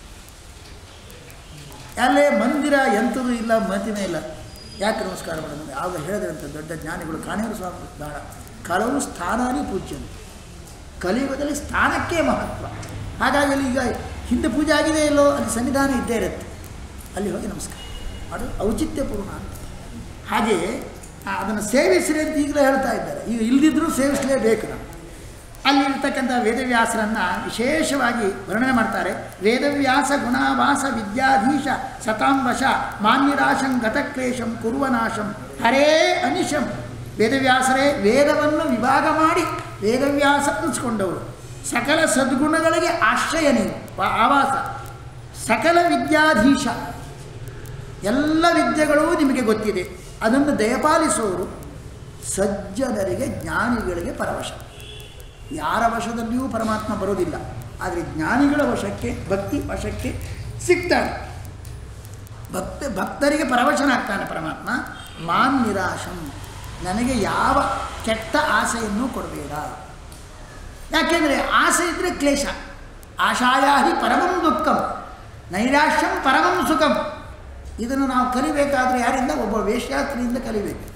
ಅಲ್ಲೇ ಮಂದಿರ ಎಂಥದ್ದು ಇಲ್ಲ ಮತಿನೇ ಇಲ್ಲ ಯಾಕೆ ನಮಸ್ಕಾರ ಮಾಡೋದು ಆವಾಗ ಹೇಳಿದ್ರಂತೆ ದೊಡ್ಡ ಜ್ಞಾನಿಗಳು ಕಾಣೇರು ಸ್ವಾಮಿ ದಾಳ ಕಲವು ಸ್ಥಾನಾನಿ ಪೂಜ್ಯನು ಕಲಿಯುಗದಲ್ಲಿ ಸ್ಥಾನಕ್ಕೆ ಮಹತ್ವ ಹಾಗಾಗಿ ಅಲ್ಲಿ ಈಗ ಹಿಂದೆ ಪೂಜೆ ಆಗಿದೆ ಇಲ್ಲೋ ಅಲ್ಲಿ ಸನ್ನಿಧಾನ ಇದ್ದೇ ಇರುತ್ತೆ ಅಲ್ಲಿ ಹೋಗಿ ನಮಸ್ಕಾರ ಅದು ಔಚಿತ್ಯಪೂರ್ಣ ಅಂತ ಹಾಗೆ ಅದನ್ನು ಸೇವಿಸ್ರಿ ಅಂತ ಈಗಲೇ ಹೇಳ್ತಾ ಇದ್ದಾರೆ ಈಗ ಇಲ್ದಿದ್ರೂ ಸೇವಿಸಲೇಬೇಕು ನಾವು ಅಲ್ಲಿರ್ತಕ್ಕಂಥ ವೇದವ್ಯಾಸರನ್ನು ವಿಶೇಷವಾಗಿ ವರ್ಣನೆ ಮಾಡ್ತಾರೆ ವೇದವ್ಯಾಸ ಗುಣಾವಾಸ ವಿದ್ಯಾಧೀಶ ಸತಾಂಬಶ ಮಾನ್ಯರಾಶಂ ಗತಕ್ಲೇಶಂ ಕುರುವನಾಶಂ ಹರೇ ಅನಿಶಂ ವೇದವ್ಯಾಸರೇ ವೇದವನ್ನು ವಿಭಾಗ ಮಾಡಿ ವೇದವ್ಯಾಸ ಅನ್ನಿಸ್ಕೊಂಡವರು ಸಕಲ ಸದ್ಗುಣಗಳಿಗೆ ಆಶ್ರಯ ನೀವು ವಾ- ಆವಾಸ ಸಕಲ ವಿದ್ಯಾಧೀಶ ಎಲ್ಲ ವಿದ್ಯೆಗಳೂ ನಿಮಗೆ ಗೊತ್ತಿದೆ ಅದನ್ನು ದಯಪಾಲಿಸುವವರು ಸಜ್ಜನರಿಗೆ ಜ್ಞಾನಿಗಳಿಗೆ ಪರವಶ ಯಾರ ವಶದಲ್ಲಿಯೂ ಪರಮಾತ್ಮ ಬರೋದಿಲ್ಲ ಆದರೆ ಜ್ಞಾನಿಗಳ ವಶಕ್ಕೆ ಭಕ್ತಿ ವಶಕ್ಕೆ ಸಿಗ್ತಾನೆ ಭಕ್ತ ಭಕ್ತರಿಗೆ ಪರವಶನಾಗ್ತಾನೆ ಪರಮಾತ್ಮ ಮಾನ್ ನಿರಾಶಂ ನನಗೆ ಯಾವ ಕೆಟ್ಟ ಆಸೆಯನ್ನು ಕೊಡಬೇಡ ಯಾಕೆಂದರೆ ಆಸೆ ಇದ್ದರೆ ಕ್ಲೇಶ ಆಶಾಯಾಹಿ ಪರಮಂ ದುಃಖಂ ನೈರಾಶ್ಯಂ ಪರಮಂ ಸುಖಂ ಇದನ್ನು ನಾವು ಕಲಿಬೇಕಾದ್ರೆ ಯಾರಿಂದ ಒಬ್ಬ ವೇಶ್ಯಾಸ್ತ್ರಿಯಿಂದ ಕಲಿಬೇಕು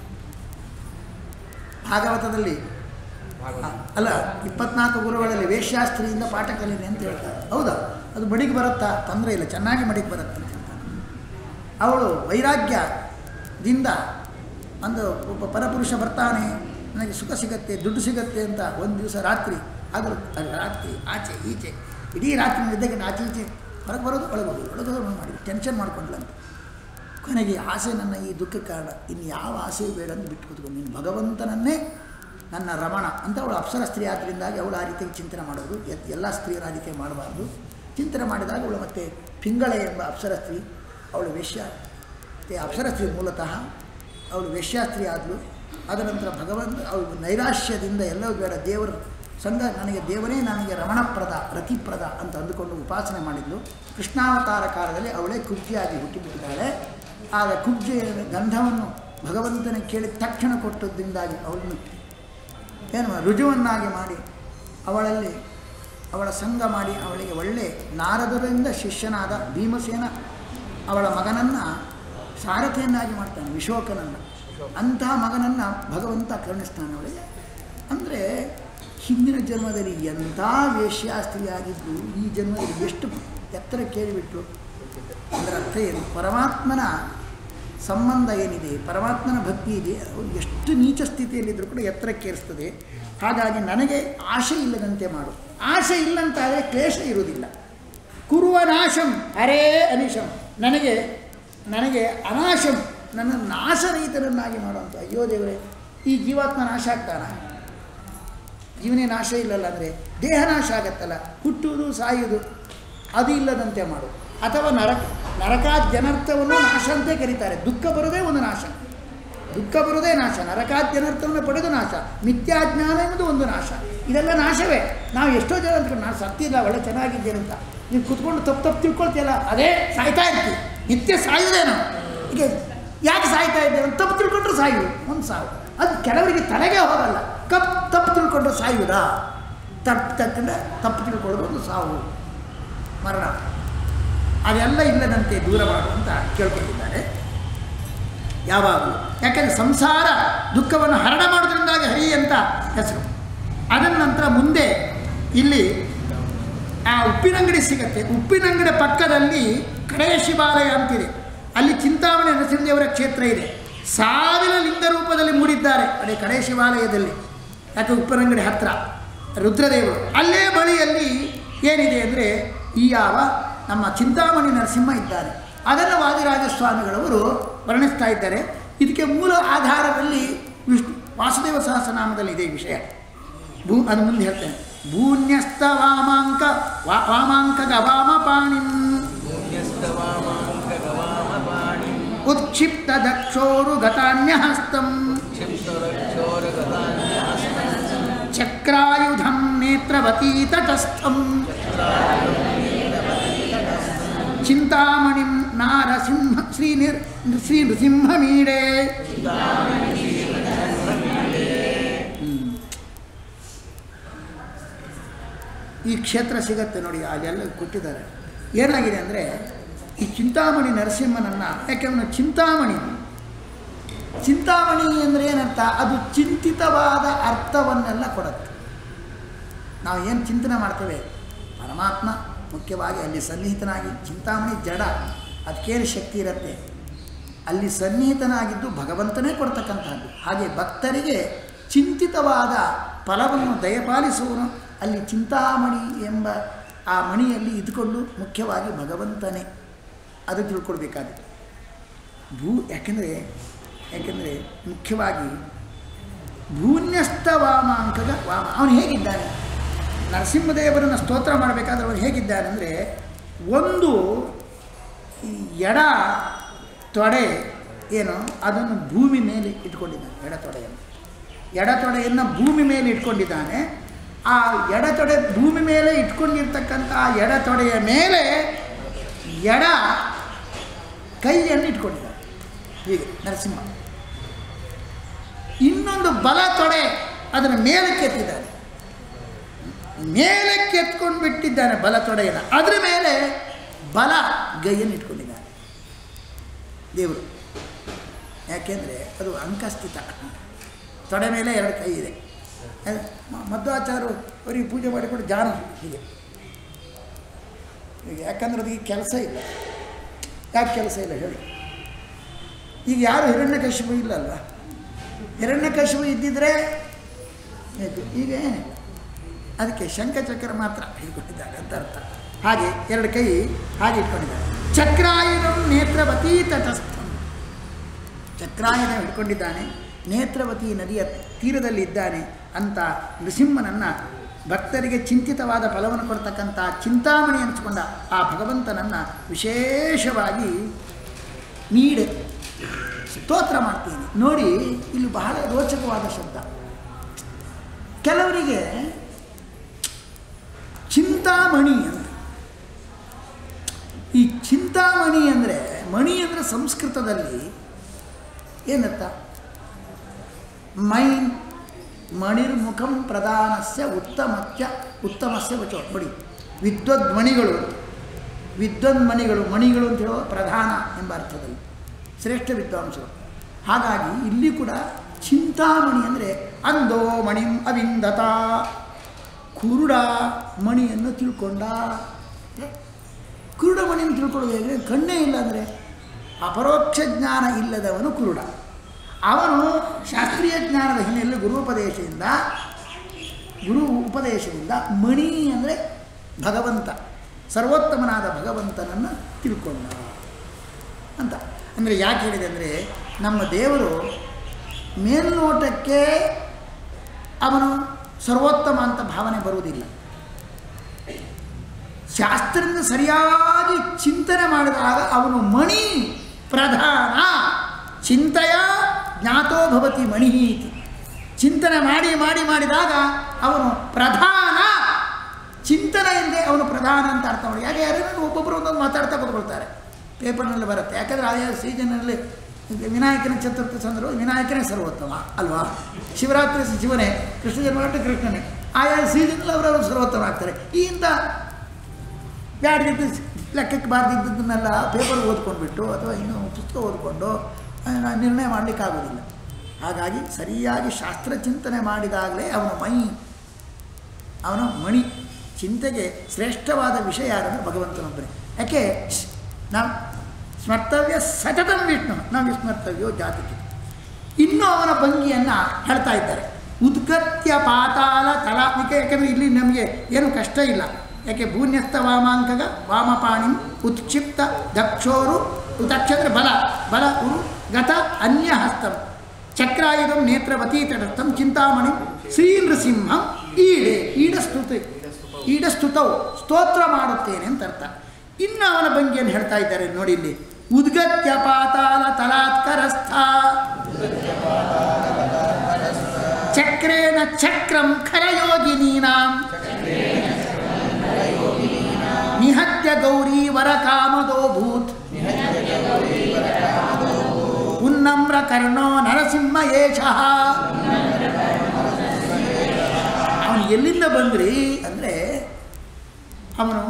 ಭಾಗವತದಲ್ಲಿ ಭಾಗವತ ಅಲ್ಲ ಇಪ್ಪತ್ನಾಲ್ಕು ಗುರುಗಳಲ್ಲಿ ವೇಶ್ಯಾಸ್ತ್ರಿಯಿಂದ ಪಾಠ ಕಲೀರಿ ಅಂತ ಹೇಳ್ತಾರೆ ಹೌದಾ ಅದು ಮಡಿಗೆ ಬರುತ್ತಾ ತೊಂದರೆ ಇಲ್ಲ ಚೆನ್ನಾಗಿ ಮಡಿಗೆ ಬರುತ್ತೆ ಅಂತ ಹೇಳ್ತಾರೆ ಅವಳು ವೈರಾಗ್ಯದಿಂದ ಒಂದು ಒಬ್ಬ ಪರಪುರುಷ ಬರ್ತಾನೆ ನನಗೆ ಸುಖ ಸಿಗತ್ತೆ ದುಡ್ಡು ಸಿಗತ್ತೆ ಅಂತ ಒಂದು ದಿವಸ ರಾತ್ರಿ ಆಗಲು ಅದು ರಾತ್ರಿ ಆಚೆ ಈಚೆ ಇಡೀ ರಾತ್ರಿ ನಿದ್ದೆಗೆ ಆಚೆ ಈಚೆ ಹೊರಗೆ ಬರೋದು ಒಳಗೆ ಹೋಗೋದು ಒಳಗೆ ಹೋಗೋದು ಮಾಡಿ ಟೆನ್ಷನ್ ಮಾಡ್ಕೊಂಡ್ಲಂತೆ ಕೊನೆಗೆ ಈ ಆಸೆ ನನ್ನ ಈ ದುಃಖಕ್ಕೆ ಕಾರಣ ಇನ್ನು ಯಾವ ಆಸೆ ಬೇಡ ಅಂತ ಬಿಟ್ಟು ಕೂತ್ಕೊಂಡು ನೀನು ಭಗವಂತನನ್ನೇ ನನ್ನ ರಮಣ ಅಂತ ಅವಳು ಅಪ್ಸರ ಸ್ತ್ರೀ ಆದ್ದರಿಂದಾಗಿ ಅವಳು ಆ ರೀತಿಯಾಗಿ ಚಿಂತನೆ ಮಾಡೋದು ಎ- ಎಲ್ಲ ಸ್ತ್ರೀಯರ ಆ ರೀತಿ ಮಾಡಬಾರ್ದು ಚಿಂತನೆ ಮಾಡಿದಾಗ ಅವಳು ಮತ್ತೆ ಪಿಂಗಳೆ ಎಂಬ ಅಪ್ಸರ ಸ್ತ್ರೀ ಅವಳು ವೇಶ್ಯ ಮತ್ತೆ ಅಪ್ಸರ ಸ್ತ್ರೀ ಮೂಲತಃ ಅವಳು ವೇಶ್ಯಾಸ್ತ್ರೀ ಆದಳು ಅದರ ನಂತರ ಭಗವಂತ ಅವಳು ನೈರಾಶ್ಯದಿಂದ ಎಲ್ಲವೂ ಬೇಡ ದೇವರು ಸಂಘ ನನಗೆ ದೇವರೇ ನನಗೆ ರಮಣಪ್ರದ ರತಿಪ್ರದ ಅಂತ ಅಂದುಕೊಂಡು ಉಪಾಸನೆ ಮಾಡಿದ್ಲು ಕೃಷ್ಣಾವತಾರ ಕಾಲದಲ್ಲಿ ಅವಳೇ ಕುಬ್ಜಿಯಾಗಿ ಹುಟ್ಟಿಬಿಟ್ಟಿದ್ದಾಳೆ ಆಗ ಕುಬ್ಜೆಯ ಗಂಧವನ್ನು ಭಗವಂತನ ಕೇಳಿ ತಕ್ಷಣ ಕೊಟ್ಟದ್ರಿಂದಾಗಿ ಅವಳನ್ನು ಏನು ರುಜುವನ್ನಾಗಿ ಮಾಡಿ ಅವಳಲ್ಲಿ ಅವಳ ಸಂಘ ಮಾಡಿ ಅವಳಿಗೆ ಒಳ್ಳೆ ನಾರದರಿಂದ ಶಿಷ್ಯನಾದ ಭೀಮಸೇನ ಅವಳ ಮಗನನ್ನು ಸಾರಥಿಯನ್ನಾಗಿ ಮಾಡ್ತಾನೆ ವಿಶೋಕನನ್ನು ಅಂತಹ ಮಗನನ್ನು ಭಗವಂತ ಕರುಣಿಸ್ತಾನೆ ಅವಳಿಗೆ ಅಂದರೆ ಹಿಂದಿನ ಜನ್ಮದಲ್ಲಿ ಎಂಥ ವೇಶ್ಯಾಸ್ತ್ರೀಯಾಗಿದ್ದು ಈ ಜನ್ಮದಲ್ಲಿ ಎಷ್ಟು ಎತ್ತರ ಕೇಳಿಬಿಟ್ರು ಅದರ ಅರ್ಥ ಏನು ಪರಮಾತ್ಮನ ಸಂಬಂಧ ಏನಿದೆ ಪರಮಾತ್ಮನ ಭಕ್ತಿ ಇದೆ ಅವರು ಎಷ್ಟು ನೀಚ ಸ್ಥಿತಿಯಲ್ಲಿದ್ದರೂ ಕೂಡ ಎತ್ತರಕ್ಕೇರಿಸ್ತದೆ ಹಾಗಾಗಿ ನನಗೆ ಆಶೆ ಇಲ್ಲದಂತೆ ಮಾಡು ಆಶೆ ಇಲ್ಲಂತಾದರೆ ಕ್ಲೇಶ ಇರುವುದಿಲ್ಲ ಕುರುವ ನಾಶಂ ಹರೇ ಅನಿಶಂ ನನಗೆ ನನಗೆ ಅನಾಶಂ ನನ್ನ ನಾಶರಹಿತರನ್ನಾಗಿ ಮಾಡುವಂಥ ಅಯ್ಯೋ ದೇವರೇ ಈ ಜೀವಾತ್ಮ ನಾಶ ಆಗ್ತಾನ ಜೀವನೇ ನಾಶ ಇಲ್ಲಲ್ಲ ಅಂದರೆ ದೇಹ ನಾಶ ಆಗತ್ತಲ್ಲ ಹುಟ್ಟುವುದು ಸಾಯುವುದು ಅದು ಇಲ್ಲದಂತೆ ಮಾಡು ಅಥವಾ ನರಕ ನರಕಾದ್ ಜನರ್ಥವನ್ನು ನಾಶ ಅಂತೇ ಕರೀತಾರೆ ದುಃಖ ಬರೋದೇ ಒಂದು ನಾಶ ದುಃಖ ಬರೋದೇ ನಾಶ ನರಕಾದ್ ಜನರ್ಥವನ್ನು ಪಡೆದು ನಾಶ ಮಿಥ್ಯಾಜ್ಞಾನ ಎನ್ನುವುದು ಒಂದು ನಾಶ ಇದೆಲ್ಲ ನಾಶವೇ ನಾವು ಎಷ್ಟೋ ಜನ ಅಂದ್ಕೊಂಡು ನಾನು ಸತ್ತಿಲ್ಲ ಒಳ್ಳೆ ಚೆನ್ನಾಗಿದ್ದೇನೆ ಅಂತ ನೀವು ಕುತ್ಕೊಂಡು ತಪ್ಪು ತಪ್ಪು ತಿಳ್ಕೊಳ್ತೀಯಲ್ಲ ಅದೇ ಸಾಯ್ತಾ ಇರ್ತೀವಿ ನಿತ್ಯ ಸಾಯುವುದೇ ನಾವು ಈಗ ಯಾಕೆ ಸಾಯ್ತಾ ಇದ್ದೇವೆ ಅಂತ ತಪ್ಪು ತಿಳ್ಕೊಂಡ್ರೆ ಸಾಯು ಒಂದು ಸಾವು ಅದು ಕೆಲವರಿಗೆ ತಲೆಗೆ ಹೋಗಲ್ಲ ಕಪ್ ತಪ್ಪು ತಿಳ್ಕೊಂಡ್ರೆ ಸಾಯುವುದಾ ತಪ್ಪು ತಕ್ಕಂಡೆ ತಪ್ಪು ತಿಳ್ಕೊಳ್ಳೋದು ಒಂದು ಸಾವು ಮರಣ ಅದೆಲ್ಲ ಇಲ್ಲದಂತೆ ದೂರ ಮಾಡು ಅಂತ ಕೇಳ್ಕೊಂಡಿದ್ದಾರೆ ಯಾವಾಗಲೂ ಯಾಕೆಂದರೆ ಸಂಸಾರ ದುಃಖವನ್ನು ಹರಣ ಮಾಡೋದ್ರಿಂದಾಗಿ ಹರಿ ಅಂತ ಹೆಸರು ಅದರ ನಂತರ ಮುಂದೆ ಇಲ್ಲಿ ಆ ಉಪ್ಪಿನಂಗಡಿ ಸಿಗತ್ತೆ ಉಪ್ಪಿನಂಗಡಿ ಪಕ್ಕದಲ್ಲಿ ಕಡೆಯ ಶಿವಾಲಯ ಅಂತಿದೆ ಅಲ್ಲಿ ಚಿಂತಾಮಣಿ ನರಸಿಂಹದೇವರ ಕ್ಷೇತ್ರ ಇದೆ ಸಾವಿರ ಲಿಂಗ ರೂಪದಲ್ಲಿ ಮೂಡಿದ್ದಾರೆ ಅದೇ ಕಡೆಯ ಶಿವಾಲಯದಲ್ಲಿ ಯಾಕೆ ಉಪ್ಪಿನಂಗಡಿ ಹತ್ರ ರುದ್ರದೇವರು ಅಲ್ಲೇ ಬಳಿಯಲ್ಲಿ ಏನಿದೆ ಅಂದರೆ ಈ ಯಾವ ನಮ್ಮ ಚಿಂತಾಮಣಿ ನರಸಿಂಹ ಇದ್ದಾರೆ ಅದನ್ನು ವಾದಿರಾಜ ಸ್ವಾಮಿಗಳವರು ವರ್ಣಿಸ್ತಾ ಇದ್ದಾರೆ ಇದಕ್ಕೆ ಮೂಲ ಆಧಾರದಲ್ಲಿ ವಿಷ್ಣು ವಾಸುದೇವ ಸಹಸ್ರನಾಮದಲ್ಲಿ ಇದೆ ಈ ವಿಷಯ ಭೂ ಅದು ಮುಂದೆ ಹೇಳ್ತೇನೆ ಭೂನ್ಯಸ್ತ ವಾಮಾಂಕ ವಾ ವಾಮಾಂಕ ಗವಾಮ ಪಾಣಿಂ ಸ್ತವಾಮಾಂಗಗವಾಮಪಾಣಿಂ ಉತ್ಕ್ಷಿಪ್ತ ದಕ್ಷೋರು ಗತಾನ್ಯಹಸ್ತಂ ಕ್ಷಿಪ್ತರಕ್ಷೋರಗತಾನ್ಯಹಸ್ತಂ ಚಕ್ರಾಯುಧಂ ನೇತ್ರವತೀ ತಟಸ್ಥಂ ಚಿಂತಾಮಣಿಂ ನಾರಸಿಂಹ ಶ್ರೀ ನಿರ್ ಶ್ರೀ ನೃಸಿಂಹಮೀಡೆ ಹ್ಮ್. ಈ ಕ್ಷೇತ್ರ ಸಿಗತ್ತೆ ನೋಡಿ ಅಲ್ಲೆಲ್ಲ ಕೊಟ್ಟಿದ್ದಾರೆ ಏನಾಗಿದೆ ಅಂದರೆ ಈ ಚಿಂತಾಮಣಿ ನರಸಿಂಹನನ್ನು ಯಾಕೆ ಅವನು ಚಿಂತಾಮಣಿ ಚಿಂತಾಮಣಿ ಅಂದರೆ ಏನರ್ಥ ಅದು ಚಿಂತಿತವಾದ ಅರ್ಥವನ್ನೆಲ್ಲ ಕೊಡುತ್ತೆ ನಾವು ಏನು ಚಿಂತನೆ ಮಾಡ್ತೇವೆ ಪರಮಾತ್ಮ ಮುಖ್ಯವಾಗಿ ಅಲ್ಲಿ ಸನ್ನಿಹಿತನಾಗಿ ಚಿಂತಾಮಣಿ ಜಡ ಅದಕ್ಕೇನು ಶಕ್ತಿ ಇರುತ್ತೆ ಅಲ್ಲಿ ಸನ್ನಿಹಿತನಾಗಿದ್ದು ಭಗವಂತನೇ ಕೊಡ್ತಕ್ಕಂಥದ್ದು ಹಾಗೆ ಭಕ್ತರಿಗೆ ಚಿಂತಿತವಾದ ಫಲವನ್ನು ದಯಪಾಲಿಸುವನು ಅಲ್ಲಿ ಚಿಂತಾಮಣಿ ಎಂಬ ಆ ಮಣಿಯಲ್ಲಿ ಇದ್ಕೊಂಡು ಮುಖ್ಯವಾಗಿ ಭಗವಂತನೇ ಅದು ತಿಳ್ಕೊಳ್ಬೇಕಾಗುತ್ತೆ ಭೂ ಯಾಕೆಂದರೆ ಯಾಕೆಂದರೆ ಮುಖ್ಯವಾಗಿ ಭೂನ್ಯಸ್ಥ ವಾಮಾಂಕದ ವಾಮ ಅವನು ಹೇಗಿದ್ದಾನೆ ನರಸಿಂಹದೇವರನ್ನು ಸ್ತೋತ್ರ ಮಾಡಬೇಕಾದ್ರೆ ಅವನು ಹೇಗಿದ್ದಾನೆ ಅಂದರೆ ಒಂದು ಈ ಎಡ ತೊಡೆ ಏನು ಅದನ್ನು ಭೂಮಿ ಮೇಲೆ ಇಟ್ಕೊಂಡಿದ್ದಾನೆ ಎಡ ತೊಡೆಯನ್ನು ಎಡ ತೊಡೆಯನ್ನು ಭೂಮಿ ಮೇಲೆ ಇಟ್ಕೊಂಡಿದ್ದಾನೆ ಆ ಎಡ ತೊಡೆ ಭೂಮಿ ಮೇಲೆ ಇಟ್ಕೊಂಡಿರ್ತಕ್ಕಂಥ ಆ ಎಡ ತೊಡೆಯ ಮೇಲೆ ಎಡ ಕೈಯನ್ನು ಇಟ್ಕೊಂಡಿದ್ದಾನೆ ಹೀಗೆ ನರಸಿಂಹ ಇನ್ನೊಂದು ಬಲ ತೊಡೆ ಅದನ್ನು ಮೇಲಕ್ಕೆ ಎತ್ತಿದ್ದಾನೆ ಮೇಲಕ್ಕೆ ಎತ್ಕೊಂಡು ಬಿಟ್ಟಿದ್ದಾನೆ ಬಲ ತೊಡೆಯನ್ನು ಅದರ ಮೇಲೆ ಬಲ ಗೈಯನ್ನು ಇಟ್ಕೊಂಡಿದ್ದಾನೆ ದೇವರು ಯಾಕೆಂದರೆ ಅದು ಅಂಕಸ್ಥಿತ ತೊಡೆ ಮೇಲೆ ಎರಡು ಕೈ ಇದೆ ಅದು ಮ- ಮಧ್ವಾಚಾರ್ಯರು ಅವರಿಗೆ ಪೂಜೆ ಮಾಡಿಕೊಂಡು ಜಾನ ಹೀಗೆ ಈಗ ಯಾಕಂದ್ರೆ ಅದಕ್ಕೆ ಕೆಲಸ ಇಲ್ಲ ಯಾಕೆ ಕೆಲಸ ಇಲ್ಲ ಹೇಳಿ ಈಗ ಯಾರು ಹಿರಣ್ಯಕಶಿಪು ಇಲ್ಲ ಅಲ್ವಾ ಹಿರಣ್ಯಕಶಿಪು ಇದ್ದಿದ್ರೆ ಆಯ್ತು ಈಗ ಏನಿಲ್ಲ ಅದಕ್ಕೆ ಶಂಖಚಕ್ರ ಮಾತ್ರ ಹಿಡ್ಕೊಂಡಿದ್ದಾರೆ ಅಂತ ಅರ್ಥ ಹಾಗೆ ಎರಡು ಕೈ ಹಾಗೆ ಇಟ್ಕೊಂಡಿದ್ದಾರೆ ಚಕ್ರಾಯುಧಂ ನೇತ್ರವತಿ ತಟಸ್ಥಂ ಚಕ್ರಾಯುಧ ಹಿಡ್ಕೊಂಡಿದ್ದಾನೆ ನೇತ್ರವತಿ ನದಿಯ ತೀರದಲ್ಲಿ ಇದ್ದಾನೆ ಅಂತ ನೃಸಿಂಹನನ್ನು ಭಕ್ತರಿಗೆ ಚಿಂತಿತವಾದ ಫಲವನ್ನು ಕೊಡ್ತಕ್ಕಂಥ ಚಿಂತಾಮಣಿ ಅನಿಸ್ಕೊಂಡ ಆ ಭಗವಂತನನ್ನು ವಿಶೇಷವಾಗಿ ನೀಡೆ ಸ್ತೋತ್ರ ಮಾಡ್ತೀನಿ ನೋಡಿ ಇಲ್ಲಿ ಬಹಳ ರೋಚಕವಾದ ಶಬ್ದ ಕೆಲವರಿಗೆ ಚಿಂತಾಮಣಿ ಅಂತ ಈ ಚಿಂತಾಮಣಿ ಅಂದರೆ ಮಣಿ ಅಂದರೆ ಸಂಸ್ಕೃತದಲ್ಲಿ ಏನರ್ಥ ಮೈನ್ ಮಣಿರ್ಮುಖಂ ಪ್ರಧಾನಸ್ಯ ಉತ್ತಮಸ್ಯ ಉತ್ತಮಸ್ಯ ವಚೋ ನೋಡಿ ವಿದ್ವದ್ಮಣಿಗಳು ವಿದ್ವನ್ಮಣಿಗಳು ಮಣಿಗಳು ಅಂತ ಹೇಳೋ ಪ್ರಧಾನ ಎಂಬ ಅರ್ಥದಲ್ಲಿ ಶ್ರೇಷ್ಠ ವಿದ್ವಾಂಸರು ಹಾಗಾಗಿ ಇಲ್ಲಿ ಕೂಡ ಚಿಂತಾಮಣಿ ಅಂದರೆ ಅಂದೋ ಮಣಿಂ ಅವಿಂದತ ಕುರುಡ ಮಣಿಯನ್ನು ತಿಳ್ಕೊಂಡ ಕುರುಡ ಮಣಿಯನ್ನು ತಿಳ್ಕೊಳ್ಳೋದು ಹೇಗೆ ಕಣ್ಣೇ ಇಲ್ಲ ಅಂದರೆ ಅಪರೋಕ್ಷ ಜ್ಞಾನ ಇಲ್ಲದವನು ಕುರುಡ ಅವನು ಶಾಸ್ತ್ರೀಯ ಜ್ಞಾನದ ಹಿನ್ನೆಲೆಯಲ್ಲಿ ಗುರು ಉಪದೇಶದಿಂದ ಗುರು ಉಪದೇಶದಿಂದ ಮಣಿ ಅಂದರೆ ಭಗವಂತ ಸರ್ವೋತ್ತಮನಾದ ಭಗವಂತನನ್ನು ತಿಳ್ಕೊಂಡ ಅಂತ ಅಂದರೆ ಯಾಕೆ ಹೇಳಿದೆ ಅಂದರೆ ನಮ್ಮ ದೇವರು ಮೇಲ್ನೋಟಕ್ಕೆ ಅವನು ಸರ್ವೋತ್ತಮ ಅಂತ ಭಾವನೆ ಬರುವುದಿಲ್ಲ ಶಾಸ್ತ್ರದಿಂದ ಸರಿಯಾಗಿ ಚಿಂತನೆ ಮಾಡಿದಾಗ ಅವನು ಮಣಿ ಪ್ರಧಾನ ಚಿಂತೆಯ ಜ್ಞಾತೋ ಭವತಿ ಮಣಿ ಇತಿ ಚಿಂತನೆ ಮಾಡಿ ಮಾಡಿ ಮಾಡಿದಾಗ ಅವನು ಪ್ರಧಾನ ಚಿಂತನೆಯಿಂದೇ ಅವನು ಪ್ರಧಾನ ಅಂತ ಅರ್ಥ ಮಾಡಿ ಯಾಕೆ ಯಾರು ಒಬ್ಬೊಬ್ಬರು ಒಂದೊಂದು ಮಾತಾಡ್ತಾ ಕೂತ್ಕೊಳ್ತಾರೆ ಪೇಪರ್ನಲ್ಲಿ ಬರುತ್ತೆ ಯಾಕಂದರೆ ಆಯಾ ಸೀಸನ್ನಲ್ಲಿ ವಿನಾಯಕನ ಚತುರ್ಥಿ ಸಂದರ್ಭ ವಿನಾಯಕನೇ ಸರ್ವೋತ್ತಮ ಅಲ್ವಾ ಶಿವರಾತ್ರಿ ಶಿವನೇ ಕೃಷ್ಣ ಜನ್ಮಘಟ್ಟ ಕೃಷ್ಣನೇ ಆಯಾ ಸೀಸನ್ನಲ್ಲಿ ಅವರವರು ಸರ್ವೋತ್ತಮ ಆಗ್ತಾರೆ ಈ ಇಂಥ ಬ್ಯಾಡ್ದಿದ್ದು ಲೆಕ್ಕಕ್ಕೆ ಬಾರ್ದಿದ್ದನ್ನೆಲ್ಲ ಪೇಪರ್ ಓದ್ಕೊಂಡ್ಬಿಟ್ಟು ಅಥವಾ ಇನ್ನೂ ಪುಸ್ತಕ ಓದ್ಕೊಂಡು ಆ, ನಿರ್ಣಯ ಮಾಡಲಿಕ್ಕಾಗೋದಿಲ್ಲ ಹಾಗಾಗಿ ಸರಿಯಾಗಿ ಶಾಸ್ತ್ರ ಚಿಂತನೆ ಮಾಡಿದಾಗಲೇ ಅವನ ಮೈ ಅವನ ಮಣಿ ಚಿಂತೆಗೆ ಶ್ರೇಷ್ಠವಾದ ವಿಷಯ ಯಾರಂದ್ರೆ ಭಗವಂತನೊಬ್ಬನೇ ಯಾಕೆ ಶ್, ನಾವು ಸ್ಮರ್ತವ್ಯ ಸತತಂ ವಿಷ್ಣು ನಾವು ವಿಸ್ಮರ್ತವ್ಯೋ ಜಾತಿಗೆ ಇನ್ನೂ ಅವನ ಭಂಗಿಯನ್ನು ಹೇಳ್ತಾ ಇದ್ದಾರೆ ಉದ್ಗತ್ಯ ಪಾತಾಳ ತಲಾತ್ಮಿಕೆ ಯಾಕೆಂದರೆ ಇಲ್ಲಿ ನಮಗೆ ಏನು ಕಷ್ಟ ಇಲ್ಲ ಯಾಕೆ ಭೂನ್ಯಸ್ಥ ವಾಮಾಂಕಗ ವಾಮಪಾಣಿಂ ಉತ್ಕ್ಷಿಪ್ತ ದಕ್ಷೋರು ಉದಕ್ಷ ಅಂದರೆ ಬಲ ಬಲ ಉರು ಗತ ಅನ್ಯ ಹಸ್ತಂ ಚಕ್ರಾಯುಧಂ ನೇತ್ರವತಿ ತಟಸ್ಥಂ ಚಿಂತಾಮಣಿ ಶ್ರೀ ನೃಸಿಂಹಂ ಈಡೆ ಈಡಸ್ತುತಿ ಈಡಸ್ತುತವು ಸ್ತೋತ್ರ ಮಾಡುತ್ತೇನೆ ಅಂತ ಅರ್ಥ ಇನ್ನು ಅವನ ಭಂಗಿಯನ್ನು ಹೇಳ್ತಾ ಇದ್ದಾರೆ ನೋಡಿ ಇಲ್ಲಿ ಉದ್ಗತ್ಯ ಪಾತಾಳ ತಲಾತ್ಕರಸ್ಥ ಚಕ್ರೇಣ ಚಕ್ರಂ ಖರಯೋಗಿನೀನಾಂ ನಿಹತ್ಯ ಗೌರಿ ವರ ಕಾಮದೋ ಭೂತ್ ಉನ್ನಮ್ರ ಕರ್ಣೋ ನರಸಿಂಹ ಏಷ ಅವನು ಎಲ್ಲಿಂದ ಬಂದ್ರಿ ಅಂದರೆ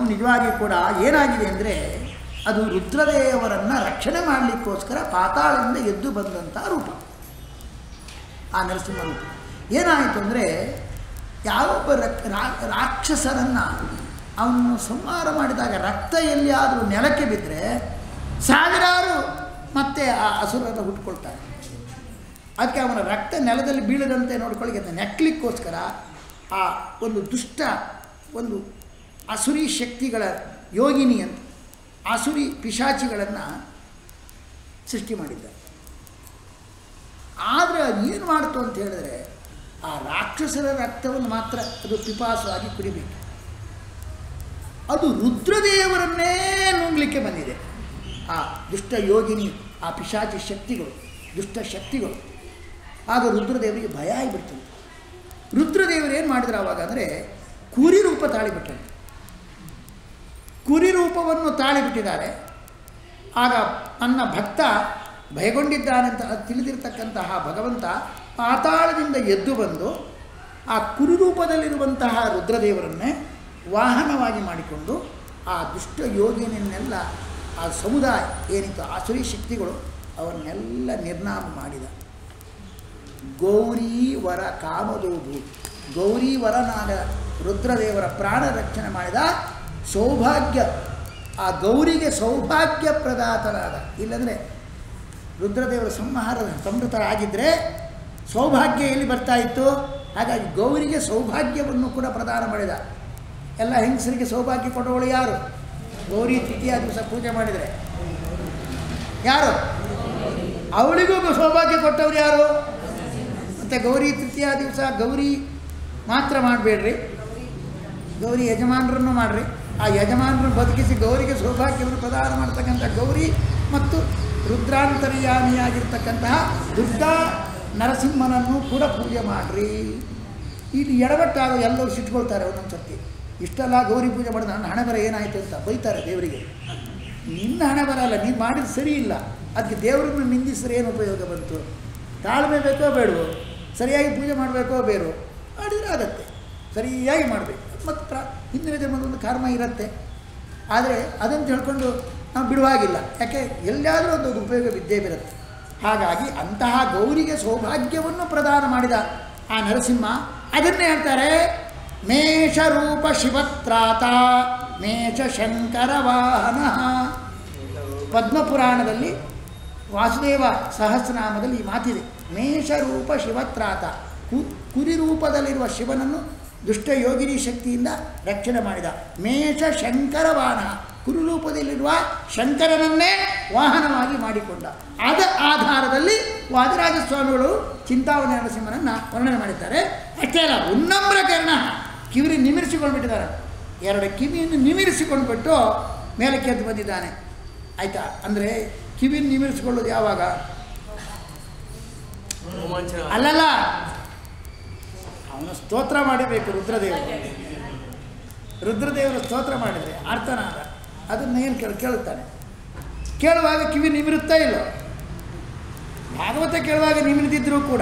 ನಿಜವಾಗಿ ಕೂಡ ಏನಾಗಿದೆ ಅಂದರೆ ಅದು ರುದ್ರದೇವರನ್ನು ರಕ್ಷಣೆ ಮಾಡಲಿಕ್ಕೋಸ್ಕರ ಪಾತಾಳದಿಂದ ಎದ್ದು ಬಂದಂಥ ರೂಪ ಆ ನರಸಿಂಹ ರೂಪ ಏನಾಯಿತು ಅಂದರೆ ಯಾವೊಬ್ಬ ರಕ್- ರಾ- ರಾಕ್ಷಸರನ್ನು ಅವನು ಸಂಹಾರ ಮಾಡಿದಾಗ ರಕ್ತ ಎಲ್ಲಿಯಾದರೂ ನೆಲಕ್ಕೆ ಬಿದ್ದರೆ ಸಾವಿರಾರು ಮತ್ತೆ ಆ ಅಸುರನ್ನು ಹುಟ್ಕೊಳ್ತಾರೆ ಅದಕ್ಕೆ ಅವನ ರಕ್ತ ನೆಲದಲ್ಲಿ ಬೀಳದಂತೆ ನೋಡ್ಕೊಳ್ಳಿಕ್ಕೆ ಅಂತ ನೆಕ್ಲಿಕ್ಕೋಸ್ಕರ ಆ ಒಂದು ದುಷ್ಟ ಒಂದು ಅಸುರಿ ಶಕ್ತಿಗಳ ಯೋಗಿನಿ ಅಂತ ಆಸುರಿ ಪಿಶಾಚಿಗಳನ್ನು ಸೃಷ್ಟಿ ಮಾಡಿದ್ದಾರೆ ಆದರೆ ಅದು ಏನು ಮಾಡ್ತು ಅಂತ ಹೇಳಿದ್ರೆ ಆ ರಾಕ್ಷಸರ ರಕ್ತವನ್ನು ಮಾತ್ರ ಅದು ಪಿಪಾಸವಾಗಿ ಕುಡಿಬೇಕು ಅದು ರುದ್ರದೇವರನ್ನೇ ನುಂಗ್ಲಿಕ್ಕೆ ಬಂದಿದೆ ಆ ದುಷ್ಟ ಯೋಗಿನಿ ಆ ಪಿಶಾಚಿ ಶಕ್ತಿಗಳು ದುಷ್ಟ ಶಕ್ತಿಗಳು ಆಗ ರುದ್ರದೇವರಿಗೆ ಭಯ ಆಗಿಬಿಡ್ತಂತೆ ರುದ್ರದೇವರು ಏನು ಮಾಡಿದ್ರು ಆವಾಗ ಅಂದರೆ ಕುರಿ ರೂಪ ತಾಳಿಬಿಟ್ಟಂತೆ ಕುರಿ ರೂಪವನ್ನು ತಾಳಿಬಿಟ್ಟಿದ್ದಾರೆ ಆಗ ನನ್ನ ಭಕ್ತ ಭಯಗೊಂಡಿದ್ದಾನಂತ ತಿಳಿದಿರ್ತಕ್ಕಂತಹ ಭಗವಂತ ಪಾತಾಳದಿಂದ ಎದ್ದು ಬಂದು ಆ ಕುರಿ ರೂಪದಲ್ಲಿರುವಂತಹ ರುದ್ರದೇವರನ್ನೇ ವಾಹನವಾಗಿ ಮಾಡಿಕೊಂಡು ಆ ದುಷ್ಟ ಯೋಗಿಯನ್ನೆಲ್ಲ ಆ ಸಮುದಾಯ ಏನಿತ್ತು ಆಸುರಿ ಶಕ್ತಿಗಳು ಅವನ್ನೆಲ್ಲ ನಿರ್ನಾಮ ಮಾಡಿದ ಗೌರಿ ವರ ಕಾಮದೋಭು ಗೌರಿ ವರನಾದ ರುದ್ರದೇವರ ಪ್ರಾಣ ರಕ್ಷಣೆ ಮಾಡಿದ ಸೌಭಾಗ್ಯ ಆ ಗೌರಿಗೆ ಸೌಭಾಗ್ಯ ಪ್ರದಾತನಾದ ಇಲ್ಲಂದರೆ ರುದ್ರದೇವರ ಸಂಹಾರದ ಸಮೃತರಾಗಿದ್ದರೆ ಸೌಭಾಗ್ಯ ಎಲ್ಲಿ ಬರ್ತಾ ಇತ್ತು ಹಾಗಾಗಿ ಗೌರಿಗೆ ಸೌಭಾಗ್ಯವನ್ನು ಕೂಡ ಪ್ರದಾನ ಮಾಡಿದ ಎಲ್ಲ ಹೆಂಗಸರಿಗೆ ಸೌಭಾಗ್ಯ ಕೊಡುವಳು ಯಾರು ಗೌರಿ ತೃತೀಯ ದಿವಸ ಪೂಜೆ ಮಾಡಿದರೆ ಯಾರು ಅವಳಿಗೂ ಸೌಭಾಗ್ಯ ಕೊಟ್ಟವ್ರು ಯಾರು ಮತ್ತು ಗೌರಿ ತೃತೀಯ ದಿವಸ ಗೌರಿ ಮಾತ್ರ ಮಾಡಬೇಡ್ರಿ ಗೌರಿ ಯಜಮಾನರನ್ನು ಮಾಡಿರಿ ಆ ಯಜಮಾನರನ್ನು ಬದುಕಿಸಿ ಗೌರಿಗೆ ಸೌಭಾಗ್ಯವನ್ನು ಪ್ರದಾನ ಮಾಡ್ತಕ್ಕಂಥ ಗೌರಿ ಮತ್ತು ರುದ್ರಾಂತರ್ಯಾಮಿಯಾಗಿರ್ತಕ್ಕಂತಹ ದುರ್ಗಾ ನರಸಿಂಹನನ್ನು ಕೂಡ ಪೂಜೆ ಮಾಡಿರಿ ಇದು ಎಡವಟ್ಟಾಗ ಎಲ್ಲರೂ ಸಿಟ್ಕೊಳ್ತಾರೆ ಒಂದೊಂದು ಸರ್ತಿ ಇಷ್ಟೆಲ್ಲ ಗೌರಿ ಪೂಜೆ ಮಾಡಿದ ನನ್ನ ಹಣೆ ಬರ ಏನಾಯಿತು ಅಂತ ಬೈತಾರೆ ದೇವರಿಗೆ ನಿನ್ನ ಹಣೆ ಬರಲ್ಲ ನೀನು ಮಾಡಿದ್ದು ಸರಿ ಇಲ್ಲ ಅದಕ್ಕೆ ದೇವರನ್ನು ನಿಂದಿಸಿದ್ರೆ ಏನು ಉಪಯೋಗ ಬಂತು ತಾಳ್ಮೆ ಬೇಕೋ ಬೇಡವೋ ಸರಿಯಾಗಿ ಪೂಜೆ ಮಾಡಬೇಕೋ ಬೇರೋ ಮಾಡಿದರೆ ಆಗತ್ತೆ ಸರಿಯಾಗಿ ಮಾಡಬೇಕು ಮತ್ತು ಪ್ರ ಹಿಂದಿನ ಜನ್ಮದೊಂದು ಕರ್ಮ ಇರುತ್ತೆ ಆದರೆ ಅದನ್ನು ತಿಳ್ಕೊಂಡು ನಾವು ಬಿಡುವಾಗಿಲ್ಲ ಯಾಕೆ ಎಲ್ಲಾದರೂ ಒಂದು ಉಪಯೋಗ ವಿದ್ಯೆ ಬರುತ್ತೆ ಹಾಗಾಗಿ ಅಂತಹ ಗೌರಿಗೆ ಸೌಭಾಗ್ಯವನ್ನು ಪ್ರದಾನ ಮಾಡಿದ ಆ ನರಸಿಂಹ ಅದನ್ನೇ ಹೇಳ್ತಾರೆ ಮೇಷರೂಪ ಶಿವತ್ರಾತ ಮೇಷ ಶಂಕರ ವಾಹನ ಪದ್ಮಪುರಾಣದಲ್ಲಿ ವಾಸುದೇವ ಸಹಸ್ರನಾಮದಲ್ಲಿ ಈ ಮಾತಿದೆ ಮೇಷರೂಪ ಶಿವತ್ರಾತ ಕು ಕುರಿ ರೂಪದಲ್ಲಿರುವ ಶಿವನನ್ನು ದುಷ್ಟ ಯೋಗಿನಿ ಶಕ್ತಿಯಿಂದ ರಕ್ಷಣೆ ಮಾಡಿದ ಮೇಷ ಶಂಕರ ವಾಹನ ಕುರುರೂಪದಲ್ಲಿರುವ ಶಂಕರನನ್ನೇ ವಾಹನವಾಗಿ ಮಾಡಿಕೊಂಡ ಅದ ಆಧಾರದಲ್ಲಿ ವಾದಿರಾಜ ಸ್ವಾಮಿಗಳು ಚಿಂತಾವಣಿ ನರಸಿಂಹನನ್ನು ವರ್ಣನೆ ಮಾಡಿದ್ದಾರೆ ಅಷ್ಟೇ ಅಲ್ಲ ಉನ್ನಮ್ರ ಕರ್ಣ ಕಿವಿರಿ ನಿಮಿರಿಸಿಕೊಂಡ್ಬಿಟ್ಟಿದ್ದಾರೆ ಎರಡು ಕಿವಿಯನ್ನು ನಿಮಿರಿಸಿಕೊಂಡ್ಬಿಟ್ಟು ಮೇಲಕ್ಕೆ ಎದ್ದು ಬಂದಿದ್ದಾನೆ ಆಯಿತಾ ಅಂದರೆ ಕಿವಿ ನಿಮಿರಿಸಿಕೊಳ್ಳೋದು ಯಾವಾಗ ರೋಮಾಂಚನ ಅಲ್ಲಲ್ಲ ಅವನು ಸ್ತೋತ್ರ ಮಾಡಬೇಕು ರುದ್ರದೇವರು ರುದ್ರದೇವರು ಸ್ತೋತ್ರ ಮಾಡಿದರೆ ಅರ್ಥನಾದ ಅದನ್ನು ಏನು ಕೇಳ ಕೇಳುತ್ತಾನೆ ಕೇಳುವಾಗ ಕಿವಿ ನಿಮಿರುತ್ತಾ ಇಲ್ಲ ಭಾಗವತ ಕೇಳುವಾಗ ನಿಮಿರಿದಿದ್ರೂ ಕೂಡ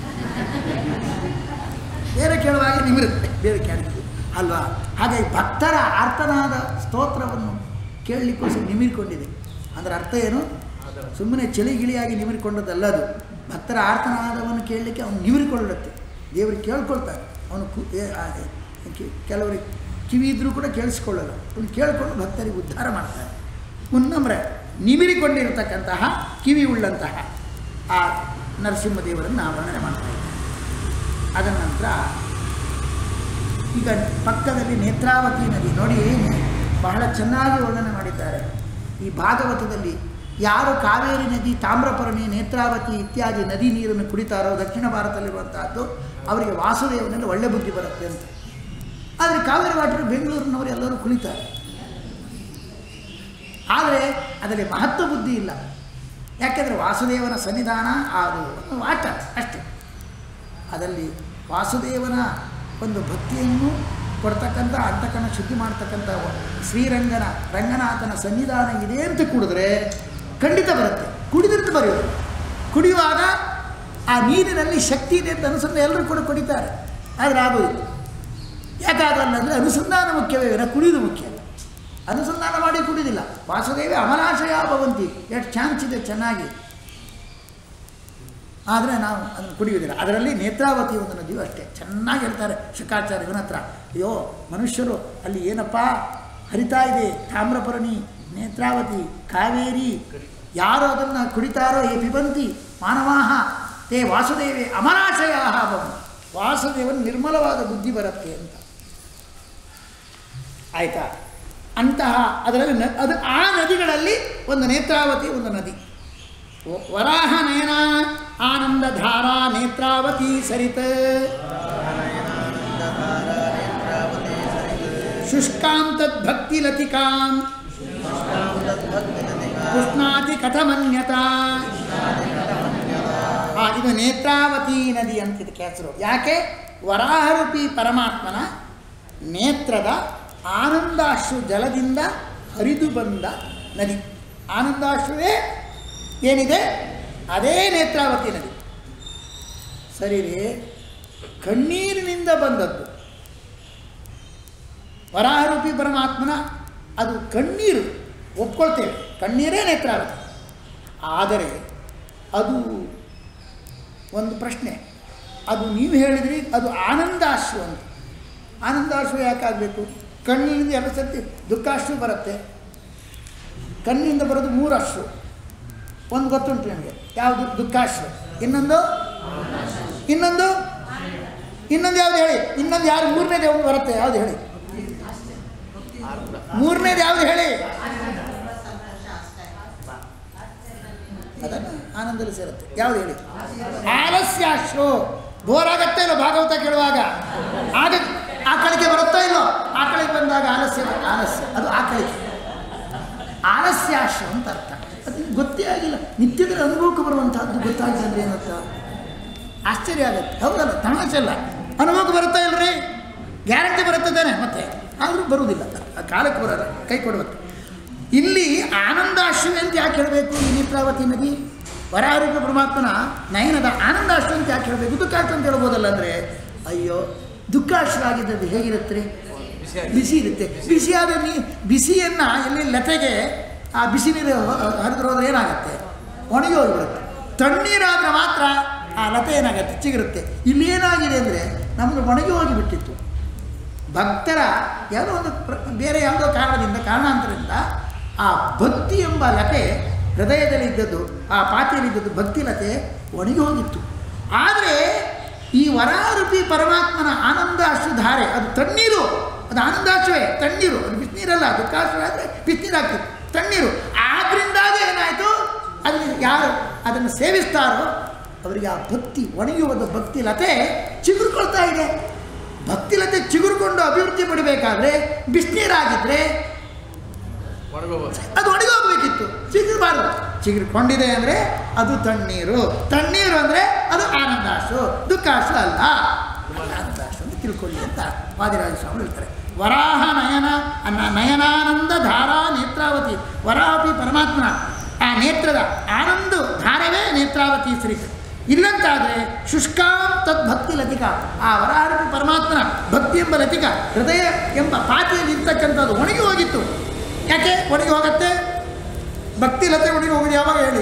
ಬೇರೆ ಕೇಳುವಾಗ ನಿಮಿರುತ್ತೆ ಬೇರೆ ಕೇಳಿದ್ದು ಅಲ್ವಾ ಹಾಗಾಗಿ ಭಕ್ತರ ಆರ್ತನಾದ ಸ್ತೋತ್ರವನ್ನು ಕೇಳಲಿಕ್ಕೋಸ್ಕರ ನಿಮಿರಿಕೊಂಡಿದೆ ಅದರ ಅರ್ಥ ಏನು ಸುಮ್ಮನೆ ಚಳಿ ಗಿಳಿಯಾಗಿ ನಿಮಿರಿಕೊಂಡದ್ದಲ್ಲ ಅದು ಭಕ್ತರ ಆರ್ತನಾದವನ್ನು ಕೇಳಲಿಕ್ಕೆ ಅವನು ನಿಮಿರಿಕೊಳ್ಳುತ್ತೆ ದೇವರು ಕೇಳ್ಕೊಳ್ತಾನೆ ಅವನು ಕು ಏ- ಆ- ಕಿ- ಕೆಲವರಿಗೆ ಕಿವಿ ಇದ್ದರೂ ಕೂಡ ಕೇಳಿಸ್ಕೊಳ್ಳಲ್ಲ ಅವನು ಕೇಳಿಕೊಂಡು ಭಕ್ತರಿಗೆ ಉದ್ಧಾರ ಮಾಡ್ತಾರೆ ಮುನ್ನಮ್ರೆ ನಿಮಿರಿಕೊಂಡಿರತಕ್ಕಂತಹ ಕಿವಿ ಉಳ್ಳಂತಹ ಆ ನರಸಿಂಹದೇವರನ್ನು ವರ್ಣನೆ ಮಾಡ್ತಾರೆ ಅದರ ನಂತರ ಈಗ ಪಕ್ಕದಲ್ಲಿ ನೇತ್ರಾವತಿ ನದಿ ನೋಡಿ ಬಹಳ ಚೆನ್ನಾಗಿ ವರ್ಣನೆ ಮಾಡಿದ್ದಾರೆ ಈ ಭಾಗವತದಲ್ಲಿ ಯಾರು ಕಾವೇರಿ ನದಿ ತಾಮ್ರಪರ್ಣಿ ನೇತ್ರಾವತಿ ಇತ್ಯಾದಿ ನದಿ ನೀರನ್ನು ಕುಡಿತಾರೋ ದಕ್ಷಿಣ ಭಾರತದಲ್ಲಿರುವಂತಹದ್ದು ಅವರಿಗೆ ವಾಸುದೇವನಲ್ಲಿ ಒಳ್ಳೆ ಬುದ್ಧಿ ಬರುತ್ತೆ ಅಂತ ಆದರೆ ಕಾವೇರಿ ವಾಟರ್ ಬೆಂಗಳೂರಿನವರು ಎಲ್ಲರೂ ಕುಳಿತಾರೆ ಆದರೆ ಅದರಲ್ಲಿ ಮಹತ್ವ ಬುದ್ಧಿ ಇಲ್ಲ ಯಾಕೆಂದರೆ ವಾಸುದೇವನ ಸನ್ನಿಧಾನ ಅದು ಒಂದು ಆಟ ಅಷ್ಟೇ ಅದರಲ್ಲಿ ವಾಸುದೇವನ ಒಂದು ಭಕ್ತಿಯನ್ನು ಕೊಡ್ತಕ್ಕಂಥ ಅಂತಕನ ಶುದ್ಧಿ ಮಾಡ್ತಕ್ಕಂಥ ಶ್ರೀರಂಗನ ರಂಗನಾಥನ ಸನ್ನಿಧಾನ ಇದೆ ಅಂತ ಕುಡಿದ್ರೆ ಖಂಡಿತ ಬರುತ್ತೆ ಕುಡಿದಿರ್ತು ಬರೆಯೋದು ಕುಡಿಯುವಾಗ ಆ ನೀರಿನಲ್ಲಿ ಶಕ್ತಿ ಇದೆ ಅಂತ ಅನುಸಂಧಾನ ಎಲ್ಲರೂ ಕೂಡ ಕುಡಿತಾರೆ ಆದರೆ ಆಗೋದಿಲ್ಲ ಯಾಕಾಗಲ್ಲ ಅಂದರೆ ಅನುಸಂಧಾನ ಮುಖ್ಯವೇ ವಿನ ಕುಡಿಯುವುದು ಮುಖ್ಯ ಅನುಸಂಧಾನ ಮಾಡಿ ಕುಡಿದಿಲ್ಲ ವಾಸುದೇವಿ ಅಮಲಾಶಯ ಭವಂತಿ ಎಷ್ಟು ಚಾನ್ಸ್ ಇದೆ ಚೆನ್ನಾಗಿ ಆದರೆ ನಾವು ಅದನ್ನು ಕುಡಿಯುವುದಿಲ್ಲ ಅದರಲ್ಲಿ ನೇತ್ರಾವತಿ ಒಂದು ನದಿಯು ಅಷ್ಟೇ ಚೆನ್ನಾಗಿ ಹೇಳ್ತಾರೆ ಶುಕಾಚಾರ್ಯ ಇವನ ಹತ್ರ ಅಯ್ಯೋ ಮನುಷ್ಯರು ಅಲ್ಲಿ ಏನಪ್ಪ ಹರಿತಾ ಇದೆ ತಾಮ್ರಪರ್ಣಿ ನೇತ್ರಾವತಿ ಕಾವೇರಿ ಯಾರು ಅದನ್ನು ಕುಡಿತಾರೋ ಏ ಪಿಬಂತಿ ಮಾನವಾಹ ತೇ ವಾಸುದೇವಿ ಅಮರಾಶಯ ಭವಂತಿ ವಾಸುದೇವನ ನಿರ್ಮಲವಾದ ಬುದ್ಧಿ ಬರುತ್ತೆ ಅಂತ ಆಯಿತಾ ಅಂತಹ ಅದರಲ್ಲಿ ನ ಅದು ಆ ನದಿಗಳಲ್ಲಿ ಒಂದು ನೇತ್ರಾವತಿ ಒಂದು ನದಿ ವ- ವರಾಹ ನಯನ ಆನಂದ ಧಾರಾ ನೇತ್ರಾವತಿ ಸರಿತ ಶುಷ್ಕಾಂತದ್ ಭಕ್ತಿ ಲತಿಕಾಂ ಕೃಷ್ಣಾತಿ ಕಥಮನ್ಯತಾ ಆ, ಇದು ನೇತ್ರಾವತಿ ನದಿ ಅಂತ ಇದಕ್ಕೆ ಹೆಸರು ಯಾಕೆ ವರಾಹರೂಪಿ ಪರಮಾತ್ಮನ ನೇತ್ರದ ಆನಂದಾಶ್ರು ಜಲದಿಂದ ಹರಿದು ಬಂದ ನದಿ ಆನಂದಾಶ್ರುವೇ ಏನಿದೆ ಅದೇ ನೇತ್ರಾವತಿ ನದಿ ಸರಿ ರೀ ಕಣ್ಣೀರಿನಿಂದ ಬಂದದ್ದು ವರಾಹರೂಪಿ ಪರಮಾತ್ಮನ ಅದು ಕಣ್ಣೀರು ಒಪ್ಕೊಳ್ತೇವೆ ಕಣ್ಣೀರೇ ನೇತ್ರಾವತಿ ಆದರೆ ಅದು ಒಂದು ಪ್ರಶ್ನೆ ಅದು ನೀವು ಹೇಳಿದ್ರಿ ಅದು ಆನಂದಾಶ್ರು ಅಂತ ಆನಂದಾಶ್ರು ಯಾಕಾಗಬೇಕು ಕಣ್ಣಿನಿಂದ ಎರಡು ಸರ್ತಿ ದುಃಖಾಶ್ರು ಬರುತ್ತೆ ಕಣ್ಣಿಂದ ಬರೋದು ಮೂರು ಅಶ್ರು ಒಂದು ಗೊತ್ತುಂಟು ನನಗೆ ಯಾವುದು ದುಃಖಾಶ್ರು ಇನ್ನೊಂದು ಇನ್ನೊಂದು ಇನ್ನೊಂದು ಯಾವುದು ಹೇಳಿ ಇನ್ನೊಂದು ಯಾರು ಮೂರನೇದು ಯಾವುದು ಬರುತ್ತೆ ಯಾವುದು ಹೇಳಿ ಮೂರನೇದು ಯಾವುದು ಹೇಳಿ ಅದನ್ನು ಆನಂದದಲ್ಲಿ ಸೇರುತ್ತೆ ಯಾವುದು ಹೇಳಿ ಆಲಸ್ಯಾಶ್ರು ಬೋರ್ ಆಗತ್ತೆ ಇಲ್ಲೋ ಭಾಗವತ ಕೇಳುವಾಗ ಆಗ ಆಕಳಿಕೆ ಬರುತ್ತೋ ಇಲ್ಲೋ ಆಕಳಿಗೆ ಬಂದಾಗ ಆಲಸ್ಯ ಆಲಸ್ಯ ಅದು ಆಕಳಿಕೆ ಆಲಸ್ಯಾಶ್ರು ಅಂತ ಅರ್ಥ ಅದು ಗೊತ್ತೇ ಆಗಿಲ್ಲ ನಿತ್ಯದ ಅನುಭವಕ್ಕೆ ಬರುವಂತಹದ್ದು ಗೊತ್ತಾಗಿದೆ ಅಂದ್ರೆ ಏನರ್ಥ ಆಶ್ಚರ್ಯ ಆಗುತ್ತೆ ಹೌದಲ್ಲ ತಮಾಷೆ ಅಲ್ಲ ಅನುಭವಕ್ಕೆ ಬರುತ್ತಾ ಇಲ್ರಿ ಗ್ಯಾರಂಟಿ ಬರುತ್ತೆ ತಾನೆ ಮತ್ತೆ ಆದರೂ ಬರುವುದಿಲ್ಲ ಆ ಕಾಲಕ್ಕೆ ಬರೋಲ್ಲ ಕೈ ಕೊಡಬೇಕು ಇಲ್ಲಿ ಆನಂದಾಶ್ರಯ ಅಂತ ಯಾಕೆ ಹೇಳಬೇಕು ಈ ನೇತ್ರಾವತಿ ನದಿ ವರಾರೂಪ ಪರಮಾತ್ಮನ ನಯನದ ಆನಂದಾಶ್ರು ಅಂತ ಯಾಕೆ ಹೇಳಬೇಕು ದುಃಖಾಶ್ರು ಅಂತ ಹೇಳ್ಬೋದಲ್ಲ ಅಂದರೆ ಅಯ್ಯೋ ದುಃಖಾಶ್ರ ಆಗಿದ್ದದ್ದು ಹೇಗಿರುತ್ತೆ ಬಿಸಿಯಾಗಿ. ಬಿಸಿ ಇರುತ್ತೆ ಬಿಸಿಯಾದ ನೀ ಬಿಸಿಯನ್ನು ಎಲ್ಲಿ ಲತೆಗೆ ಆ ಬಿಸಿ ನೀರು ಹರಿದ್ರೆ ಹೋದ್ರೆ ಏನಾಗುತ್ತೆ ಒಣಗಿ ಹೋಗಿಬಿಡುತ್ತೆ ತಣ್ಣೀರಾದರೆ ಮಾತ್ರ ಆ ಲತೆ ಏನಾಗುತ್ತೆ ಚಿಗುರುತ್ತೆ ಇಲ್ಲಿ ಏನಾಗಿದೆ ಅಂದರೆ ನಮಗೆ ಒಣಗಿ ಹೋಗಿಬಿಟ್ಟಿತ್ತು ಭಕ್ತರ ಯಾವುದೋ ಒಂದು ಪ್ರ ಬೇರೆ ಯಾವುದೋ ಕಾರಣದಿಂದ ಕಾರಣಾಂತರದಿಂದ ಆ ಭಕ್ತಿ ಎಂಬ ಲತೆ ಹೃದಯದಲ್ಲಿದ್ದದ್ದು ಆ ಪಾತಿಯಲ್ಲಿದ್ದದ್ದು ಭಕ್ತಿ ಲತೆ ಒಣಗಿ ಹೋಗಿತ್ತು ಆದರೆ ಈ ವರಾರೂಪಿ ಪರಮಾತ್ಮನ ಆನಂದ ಅಶ್ರುಧಾರೆ ಅದು ತಣ್ಣೀರು ಅದು ಆನಂದಾಶ್ರವೇ ತಣ್ಣೀರು ಅದು ಬಿಸಿನೀರಲ್ಲ ದುಃಖಾಶ್ರ ಆದರೆ ಬಿಸಿನೀರಾಗ್ತಿತ್ತು ತಣ್ಣೀರು ಆದ್ರಿಂದಾಗಿ ಏನಾಯಿತು ಅದನ್ನು ಯಾರು ಅದನ್ನು ಸೇವಿಸ್ತಾರೋ ಅವರಿಗೆ ಆ ಭಕ್ತಿ ಒಣಗಿ ಹೋದ ಭಕ್ತಿ ಲತೆ ಚಿಗುರ್ಕೊಳ್ತಾ ಇದೆ ಭಕ್ತಿಲತೆ ಚಿಗುರುಕೊಂಡು ಅಭಿವೃದ್ಧಿ ಪಡಿಬೇಕಾದ್ರೆ ಬಿಸಿನೀರಾಗಿದ್ದರೆ ಒಣಗೋಗ್ಬೋದು ಅದು ಒಣಗಿ ಹೋಗ್ಬೇಕಿತ್ತು ಚಿಗುರಬಾರ್ದು ಚಿಗುರುಕೊಂಡಿದೆ ಅಂದರೆ ಅದು ತಣ್ಣೀರು ತಣ್ಣೀರು ಅಂದರೆ ಅದು ಆನಂದಾಶು ದುಃಖಾಶು ಅಲ್ಲ ಅದು ಆನಂದಾಶು ಅಂತ ತಿಳ್ಕೊಳ್ಳಿ ಅಂತ ವಾದಿರಾಜ ಸ್ವಾಮಿ ಹೇಳ್ತಾರೆ ವರಾಹ ನಯನ ಅನ್ನ ನಯನಾನಂದ ಧಾರಾ ನೇತ್ರಾವತಿ ವರಾಪಿ ಪರಮಾತ್ಮನ ಆ ನೇತ್ರದ ಆನಂದ ಧಾರವೇ ನೇತ್ರಾವತಿ ಶ್ರೀಕ ಇಲ್ಲಂತಾದರೆ ಶುಷ್ಕಾಂ ತದ್ಭಕ್ತಿ ಲತಿಕ ಆ ವರಾರೂಪಿ ಪರಮಾತ್ಮನ ಭಕ್ತಿ ಎಂಬ ಲತಿಕ ಹೃದಯ ಎಂಬ ಪಾತಿಯಲ್ಲಿ ಇರ್ತಕ್ಕಂಥದ್ದು ಒಣಗಿ ಹೋಗಿತ್ತು ಯಾಕೆ ಒಣಗಿ ಹೋಗತ್ತೆ ಭಕ್ತಿ ಲತೆ ಒಣಗಿ ಹೋಗೋದು ಯಾವಾಗ ಹೇಳಿ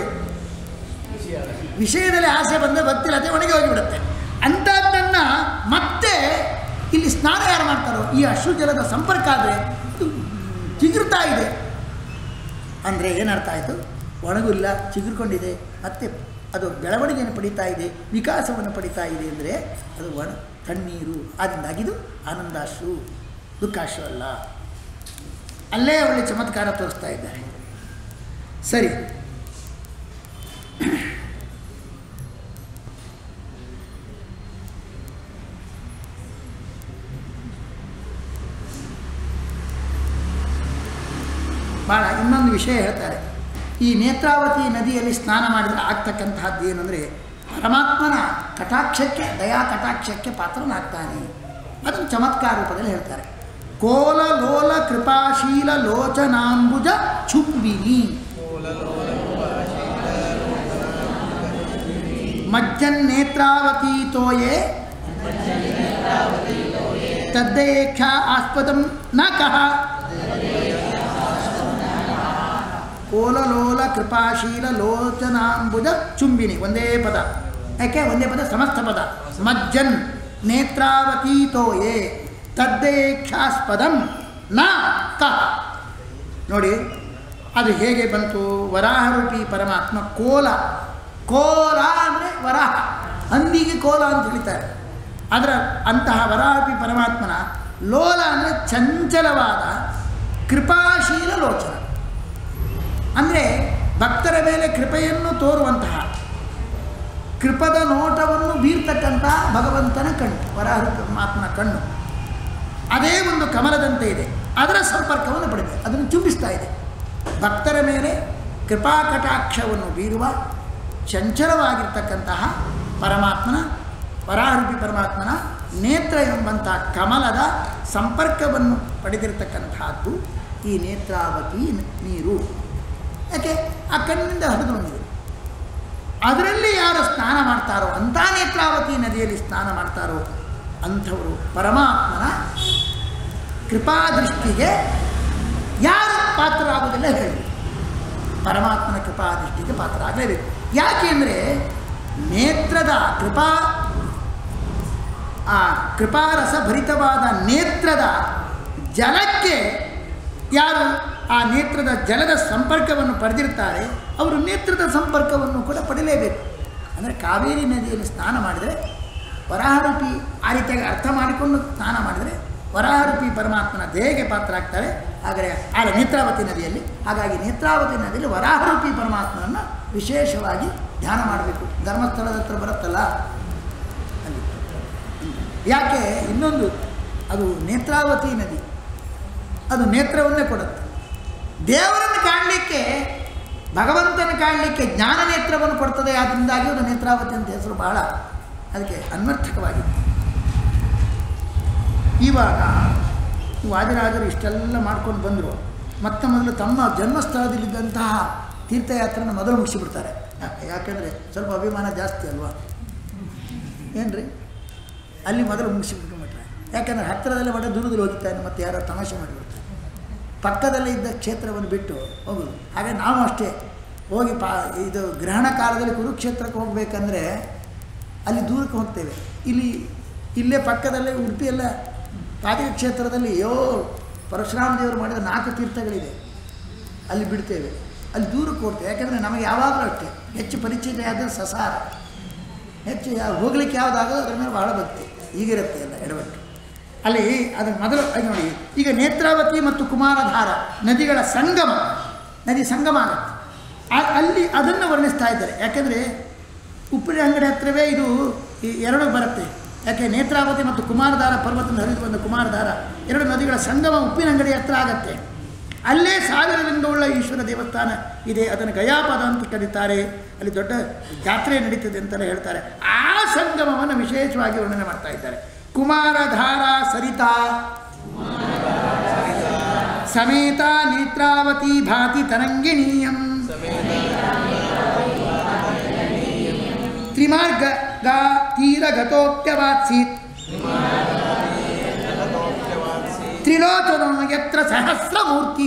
ವಿಷಯದಲ್ಲಿ ಆಸೆ ಬಂದರೆ ಭಕ್ತಿ ಲತೆ ಒಣಗಿ ಹೋಗಿಬಿಡುತ್ತೆ ಅಂಥದ್ದನ್ನು ಮತ್ತೆ ಇಲ್ಲಿ ಸ್ನಾನ ಯಾರು ಮಾಡ್ತಾರೋ ಈ ಅಶ್ರು ಜಲದ ಸಂಪರ್ಕ ಆದರೆ ಅದು ಚಿಗುರ್ತಾ ಇದೆ ಅಂದರೆ ಏನರ್ಥ ಆಯಿತು ಒಣಗಿಲ್ಲ ಚಿಗುರ್ಕೊಂಡಿದೆ ಮತ್ತೆ ಅದು ಬೆಳವಣಿಗೆಯನ್ನು ಪಡಿತಾ ಇದೆ ವಿಕಾಸವನ್ನು ಪಡಿತಾ ಇದೆ ಅಂದರೆ ಅದು ಒಣ ತಣ್ಣೀರು ಅದರಿಂದಾಗಿ ಇದು ಆನಂದಾಶ್ರು ದುಃಖಾಶ್ರು ಅಲ್ಲ ಅಲ್ಲೇ ಒಳ್ಳೆ ಚಮತ್ಕಾರ ತೋರಿಸ್ತಾ ಇದ್ದಾರೆ ಸರಿ ಭಾಳ ಇನ್ನೊಂದು ವಿಷಯ ಹೇಳ್ತಾರೆ ಈ ನೇತ್ರಾವತಿ ನದಿಯಲ್ಲಿ ಸ್ನಾನ ಮಾಡಿದರೆ ಆಗ್ತಕ್ಕಂತಹದ್ದು ಏನಂದರೆ ಪರಮಾತ್ಮನ ಕಟಾಕ್ಷಕ್ಕೆ ದಯಾ ಕಟಾಕ್ಷಕ್ಕೆ ಪಾತ್ರನಾಗ್ತಾನೆ ಅದನ್ನು ಚಮತ್ಕಾರ ರೂಪದಲ್ಲಿ ಹೇಳ್ತಾರೆ ಕೋಲ ಲೋಲ ಕೃಪಾಶೀಲ ಲೋಚನಾಂಬುಜ ಚುಂಬಿನಿ ಮಜ್ಜನ್ನೇತ್ರಾವತಿ ತೋಯೆ ತದ್ದೇಕ್ಷಾ ಆಸ್ಪದಂ ನ ಕಹ ಕೋಲಲೋಲ ಕೃಪಾಶೀಲ ಲೋಚನಾಂಬುಜ ಚುಂಬಿನಿ ಒಂದೇ ಪದ ಯಾಕೆ ಒಂದೇ ಪದ ಸಮಸ್ತ ಪದ ಮಜ್ಜನ್ ನೇತ್ರಾವತೀತೋಯೇ ತದ್ದೇಕ್ಷಾಸ್ಪದಂ ನ ಕಹ ನೋಡಿ ಅದು ಹೇಗೆ ಬಂತು ವರಾಹರೂಪಿ ಪರಮಾತ್ಮ ಕೋಲ ಕೋಲ ಅಂದರೆ ವರಾಹ ಹಂದಿಗೆ ಕೋಲ ಅಂತ ಹೇಳ್ತಾರೆ ಅದರ ಅಂತಹ ವರಾಹರೂಪಿ ಪರಮಾತ್ಮನ ಲೋಲ ಅಂದರೆ ಚಂಚಲವಾದ ಕೃಪಾಶೀಲ ಲೋಚನ ಅಂದರೆ ಭಕ್ತರ ಮೇಲೆ ಕೃಪೆಯನ್ನು ತೋರುವಂತಹ ಕೃಪದ ನೋಟವನ್ನು ಬೀರ್ತಕ್ಕಂಥ ಭಗವಂತನ ಕಣ್ಣು ವರಾಹ ಪರಮಾತ್ಮನ ಕಣ್ಣು ಅದೇ ಒಂದು ಕಮಲದಂತೆ ಇದೆ ಅದರ ಸಂಪರ್ಕವನ್ನು ಪಡೆದಿದೆ ಅದನ್ನು ಚುಂಬಿಸ್ತಾ ಇದೆ ಭಕ್ತರ ಮೇಲೆ ಕೃಪಾ ಕಟಾಕ್ಷವನ್ನು ಬೀರುವ ಚಂಚಲವಾಗಿರ್ತಕ್ಕಂತಹ ಪರಮಾತ್ಮನ ವರಾರೂಪಿ ಪರಮಾತ್ಮನ ನೇತ್ರ ಎಂಬಂಥ ಕಮಲದ ಸಂಪರ್ಕವನ್ನು ಪಡೆದಿರತಕ್ಕಂತಹದ್ದು ಈ ನೇತ್ರಾವತಿ ನೀರು ಯಾಕೆ ಆ ಕಣ್ಣಿನಿಂದ ಹರಿದು ಬಂದಿದೆ ಅದರಲ್ಲಿ ಯಾರು ಸ್ನಾನ ಮಾಡ್ತಾರೋ ಅಂಥ ನೇತ್ರಾವತಿ ನದಿಯಲ್ಲಿ ಸ್ನಾನ ಮಾಡ್ತಾರೋ ಅಂಥವರು ಪರಮಾತ್ಮನ ಕೃಪಾದೃಷ್ಟಿಗೆ ಯಾರು ಪಾತ್ರರಾಗುವುದಿಲ್ಲ ಹೇಳಿ ಪರಮಾತ್ಮನ ಕೃಪಾದೃಷ್ಟಿಗೆ ಪಾತ್ರ ಆಗಲೇಬೇಕು ಯಾಕೆ ಅಂದರೆ ನೇತ್ರದ ಕೃಪಾ ಆ ಕೃಪಾರಸ ಭರಿತವಾದ ನೇತ್ರದ ಜಲಕ್ಕೆ ಯಾರು ಆ ನೇತ್ರದ ಜಲದ ಸಂಪರ್ಕವನ್ನು ಪಡೆದಿರ್ತಾರೆ ಅವರು ನೇತ್ರದ ಸಂಪರ್ಕವನ್ನು ಕೂಡ ಪಡೆಯಲೇಬೇಕು ಅಂದರೆ ಕಾವೇರಿ ನದಿಯಲ್ಲಿ ಸ್ನಾನ ಮಾಡಿದರೆ ವರಾಹರೂಪಿ ಆ ರೀತಿಯಾಗಿ ಅರ್ಥ ಮಾಡಿಕೊಂಡು ಸ್ನಾನ ಮಾಡಿದರೆ ವರಾಹರೂಪಿ ಪರಮಾತ್ಮನ ದೇಹಕ್ಕೆ ಪಾತ್ರ ಆಗ್ತಾರೆ ಆದರೆ ಆಗ ನೇತ್ರಾವತಿ ನದಿಯಲ್ಲಿ ಹಾಗಾಗಿ ನೇತ್ರಾವತಿ ನದಿಯಲ್ಲಿ ವರಾಹರೂಪಿ ಪರಮಾತ್ಮನನ್ನು ವಿಶೇಷವಾಗಿ ಧ್ಯಾನ ಮಾಡಬೇಕು ಧರ್ಮಸ್ಥಳದ ಹತ್ರ ಬರುತ್ತಲ್ಲ ಅಲ್ಲಿ ಯಾಕೆ ಇನ್ನೊಂದು ಅದು ನೇತ್ರಾವತಿ ನದಿ ಅದು ನೇತ್ರವನ್ನೇ ಕೊಡುತ್ತೆ ದೇವರನ್ನು ಕಾಣಲಿಕ್ಕೆ ಭಗವಂತನ ಕಾಣಲಿಕ್ಕೆ ಜ್ಞಾನ ನೇತ್ರವನ್ನು ಕೊಡ್ತದೆ ಅದರಿಂದಾಗಿ ಅದು ನೇತ್ರಾವತಿ ಅಂತ ಹೆಸರು ಬಹಳ ಅದಕ್ಕೆ ಅನ್ವರ್ಥಕವಾಗಿದೆ ಇವಾಗ ವಾದಿರಾಜರು ಇಷ್ಟೆಲ್ಲ ಮಾಡ್ಕೊಂಡು ಬಂದರು ಮತ್ತೆ ಮೊದಲು ತಮ್ಮ ಜನ್ಮಸ್ಥಳದಲ್ಲಿದ್ದಂತಹ ತೀರ್ಥಯಾತ್ರೆನ ಮೊದಲು ಮುಗಿಸಿಬಿಡ್ತಾರೆ ಯಾಕೆಂದರೆ ಸ್ವಲ್ಪ ಅಭಿಮಾನ ಜಾಸ್ತಿ ಅಲ್ವಾ ಏನ್ರಿ ಅಲ್ಲಿ ಮೊದಲು ಮುಗಿಸಿಬಿಟ್ಟು ಬಿಟ್ರೆ ಯಾಕಂದರೆ ಹತ್ತಿರದಲ್ಲೇ ಮಾಡಿ ದೂರದಲ್ಲಿ ಹೋಗಿದ್ದಾನೆ ಮತ್ತೆ ಯಾರೋ ತಮಾಷೆ ಮಾಡಿಬಿಡ್ತಾರೆ ಪಕ್ಕದಲ್ಲೇ ಇದ್ದ ಕ್ಷೇತ್ರವನ್ನು ಬಿಟ್ಟು ಹೋಗೋದು ಹಾಗೆ ನಾವು ಅಷ್ಟೇ ಹೋಗಿ ಪಾ ಇದು ಗ್ರಹಣ ಕಾಲದಲ್ಲಿ ಕುರುಕ್ಷೇತ್ರಕ್ಕೆ ಹೋಗಬೇಕಂದ್ರೆ ಅಲ್ಲಿ ದೂರಕ್ಕೆ ಹೋಗ್ತೇವೆ ಇಲ್ಲಿ ಇಲ್ಲೇ ಪಕ್ಕದಲ್ಲೇ ಉಡುಪಿಯೆಲ್ಲ ಪಾತಿಕ ಕ್ಷೇತ್ರದಲ್ಲಿ ಯೋ ಪರಶುರಾಮ ದೇವರು ಮಾಡಿದ ನಾಲ್ಕು ತೀರ್ಥಗಳಿದೆ ಅಲ್ಲಿ ಬಿಡ್ತೇವೆ ಅಲ್ಲಿ ದೂರಕ್ಕೆ ಹೋಗ್ತೇವೆ ಯಾಕೆಂದರೆ ನಮಗೆ ಯಾವಾಗಲೂ ಅಷ್ಟೇ ಹೆಚ್ಚು ಪರಿಚಯ ಆದರೆ ಸಸಾರ ಹೆಚ್ಚು ಯಾವ ಹೋಗ್ಲಿಕ್ಕೆ ಯಾವುದಾಗೋದು ಅದ್ರ ಮೇಲೆ ಬಹಳ ಭಕ್ತಿ ಈಗಿರುತ್ತೆ ಎಲ್ಲ ಎಡವಟ್ಟು ಅಲ್ಲಿ ಅದು ಮೊದಲು ಅದು ನೋಡಿ ಈಗ ನೇತ್ರಾವತಿ ಮತ್ತು ಕುಮಾರಧಾರ ನದಿಗಳ ಸಂಗಮ ನದಿ ಸಂಗಮ ಆಗುತ್ತೆ ಆ- ಅಲ್ಲಿ ಅದನ್ನು ವರ್ಣಿಸ್ತಾ ಇದ್ದಾರೆ ಯಾಕೆಂದರೆ ಉಪ್ಪಿನ ಅಂಗಡಿ ಹತ್ತಿರವೇ ಇದು ಈ ಎರಡು ಬರುತ್ತೆ ಯಾಕೆ ನೇತ್ರಾವತಿ ಮತ್ತು ಕುಮಾರಧಾರ ಪರ್ವತದಿಂದ ಹರಿದು ಬಂದ ಕುಮಾರಧಾರ ಎರಡು ನದಿಗಳ ಸಂಗಮ ಉಪ್ಪಿನ ಅಂಗಡಿ ಹತ್ರ ಆಗತ್ತೆ ಅಲ್ಲೇ ಸಾವಿರ ಲಿಂಗವುಳ್ಳ ಈಶ್ವರ ದೇವಸ್ಥಾನ ಇದೆ ಅದನ್ನು ಗಯಾಪದ ಅಂತ ಕರೀತಾರೆ ಅಲ್ಲಿ ದೊಡ್ಡ ಜಾತ್ರೆ ನಡೀತದೆ ಅಂತೆಲ್ಲ ಹೇಳ್ತಾರೆ ಆ ಸಂಗಮವನ್ನು ವಿಶೇಷವಾಗಿ ವರ್ಣನೆ ಮಾಡ್ತಾ ಇದ್ದಾರೆ ಕುಮಾರಧಾರ ಸರಿತಾ ಸಮೇತ ನೇತ್ರಾವತಿ ಭಾತಿ ತರಂಗಿಣೀಯಂ ತ್ರಿಮಾರ್ಗ ಗಾ ತೀರಗತೋಪ್ಯವಾತ್ಸೀತ್ ತ್ರಿಲೋಚನೋ ಯತ್ರ ಸಹಸ್ರಮೂರ್ತಿ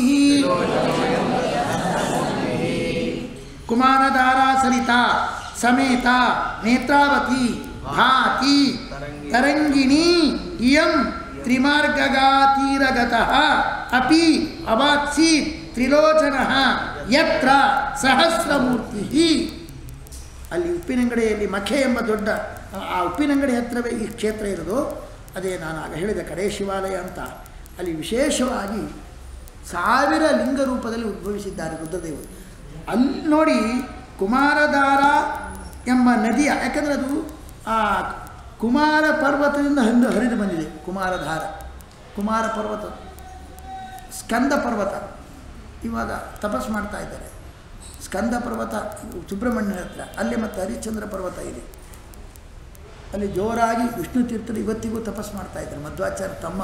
ಕುಮಾರಧಾರ ಸರಿತಾ ಸಮೇತ ನೇತ್ರಾವತಿ ಭಾತಿ ತರಂಗಿಣಿ ಇಯಂ ತ್ರಿಮಾರ್ಗಗಾತೀರಗತಃ ಅಪಿ ಅವಾತ್ಸೀತ್ ತ್ರಿಲೋಚನಃ ಯತ್ರ ಸಹಸ್ರಮೂರ್ತಿ ಅಲ್ಲಿ ಉಪ್ಪಿನಂಗಡಿಯಲ್ಲಿ ಮಖೆ ಎಂಬ ದೊಡ್ಡ ಆ ಉಪ್ಪಿನಂಗಡಿ ಹತ್ತಿರವೇ ಈ ಕ್ಷೇತ್ರ ಇರೋದು ಅದೇ ನಾನು ಆಗ ಹೇಳಿದ ಕಡೆ ಶಿವಾಲಯ ಅಂತ ಅಲ್ಲಿ ವಿಶೇಷವಾಗಿ ಸಾವಿರ ಲಿಂಗ ರೂಪದಲ್ಲಿ ಉದ್ಭವಿಸಿದ್ದಾರೆ ರುದ್ರದೇವರು ಅಲ್ಲಿ ನೋಡಿ ಕುಮಾರಧಾರ ಎಂಬ ನದಿಯ ಯಾಕಂದರೆ ಅದು ಆ ಕುಮಾರ ಪರ್ವತದಿಂದ ಹಂದು ಹರಿದು ಬಂದಿದೆ ಕುಮಾರಧಾರ ಕುಮಾರ ಪರ್ವತ ಸ್ಕಂದ ಪರ್ವತ ಇವಾಗ ತಪಸ್ ಮಾಡ್ತಾ ಇದ್ದಾರೆ ಸ್ಕಂದ ಪರ್ವತ ಸುಬ್ರಹ್ಮಣ್ಯನ ಹತ್ರ ಅಲ್ಲಿ ಮತ್ತು ಹರಿಶ್ಚಂದ್ರ ಪರ್ವತ ಇದೆ ಅಲ್ಲಿ ಜೋರಾಗಿ ವಿಷ್ಣು ತೀರ್ಥರು ಇವತ್ತಿಗೂ ತಪಸ್ ಮಾಡ್ತಾ ಇದ್ದಾರೆ ಮಧ್ವಾಚಾರ್ಯ ತಮ್ಮ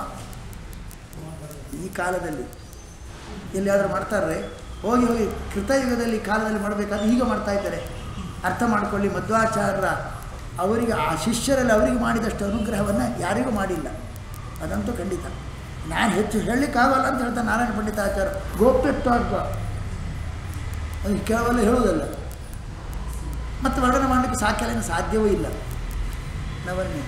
ಈ ಕಾಲದಲ್ಲಿ ಎಲ್ಲಿಯಾದರೂ ಮಾಡ್ತಾರೆ ಹೋಗಿ ಹೋಗಿ ಕೃತಯುಗದಲ್ಲಿ ಕಾಲದಲ್ಲಿ ಮಾಡಬೇಕಾದ್ರೆ ಈಗ ಮಾಡ್ತಾ ಇದ್ದಾರೆ ಅರ್ಥ ಮಾಡ್ಕೊಳ್ಳಿ ಮಧ್ವಾಚಾರ್ಯರ ಅವರಿಗೆ ಆ ಶಿಷ್ಯರಲ್ಲಿ ಅವರಿಗೆ ಮಾಡಿದಷ್ಟು ಅನುಗ್ರಹವನ್ನು ಯಾರಿಗೂ ಮಾಡಿಲ್ಲ ಅದಂತೂ ಖಂಡಿತ ನಾನು ಹೆಚ್ಚು ಹೇಳಲಿಕ್ಕಾಗಲ್ಲ ಅಂತ ಹೇಳ್ತಾರೆ ನಾರಾಯಣ ಪಂಡಿತಾಚಾರ್ಯ ಗೋಪ್ಯತ್ವ ಅದು ಕೆಲವೆಲ್ಲ ಹೇಳುವುದಲ್ಲ ಮತ್ತು ವರ್ಣನೆ ಮಾಡಲಿಕ್ಕೆ ಸಾಕೆಲ್ಲ ಸಾಧ್ಯವೂ ಇಲ್ಲ ನವನ್ಯ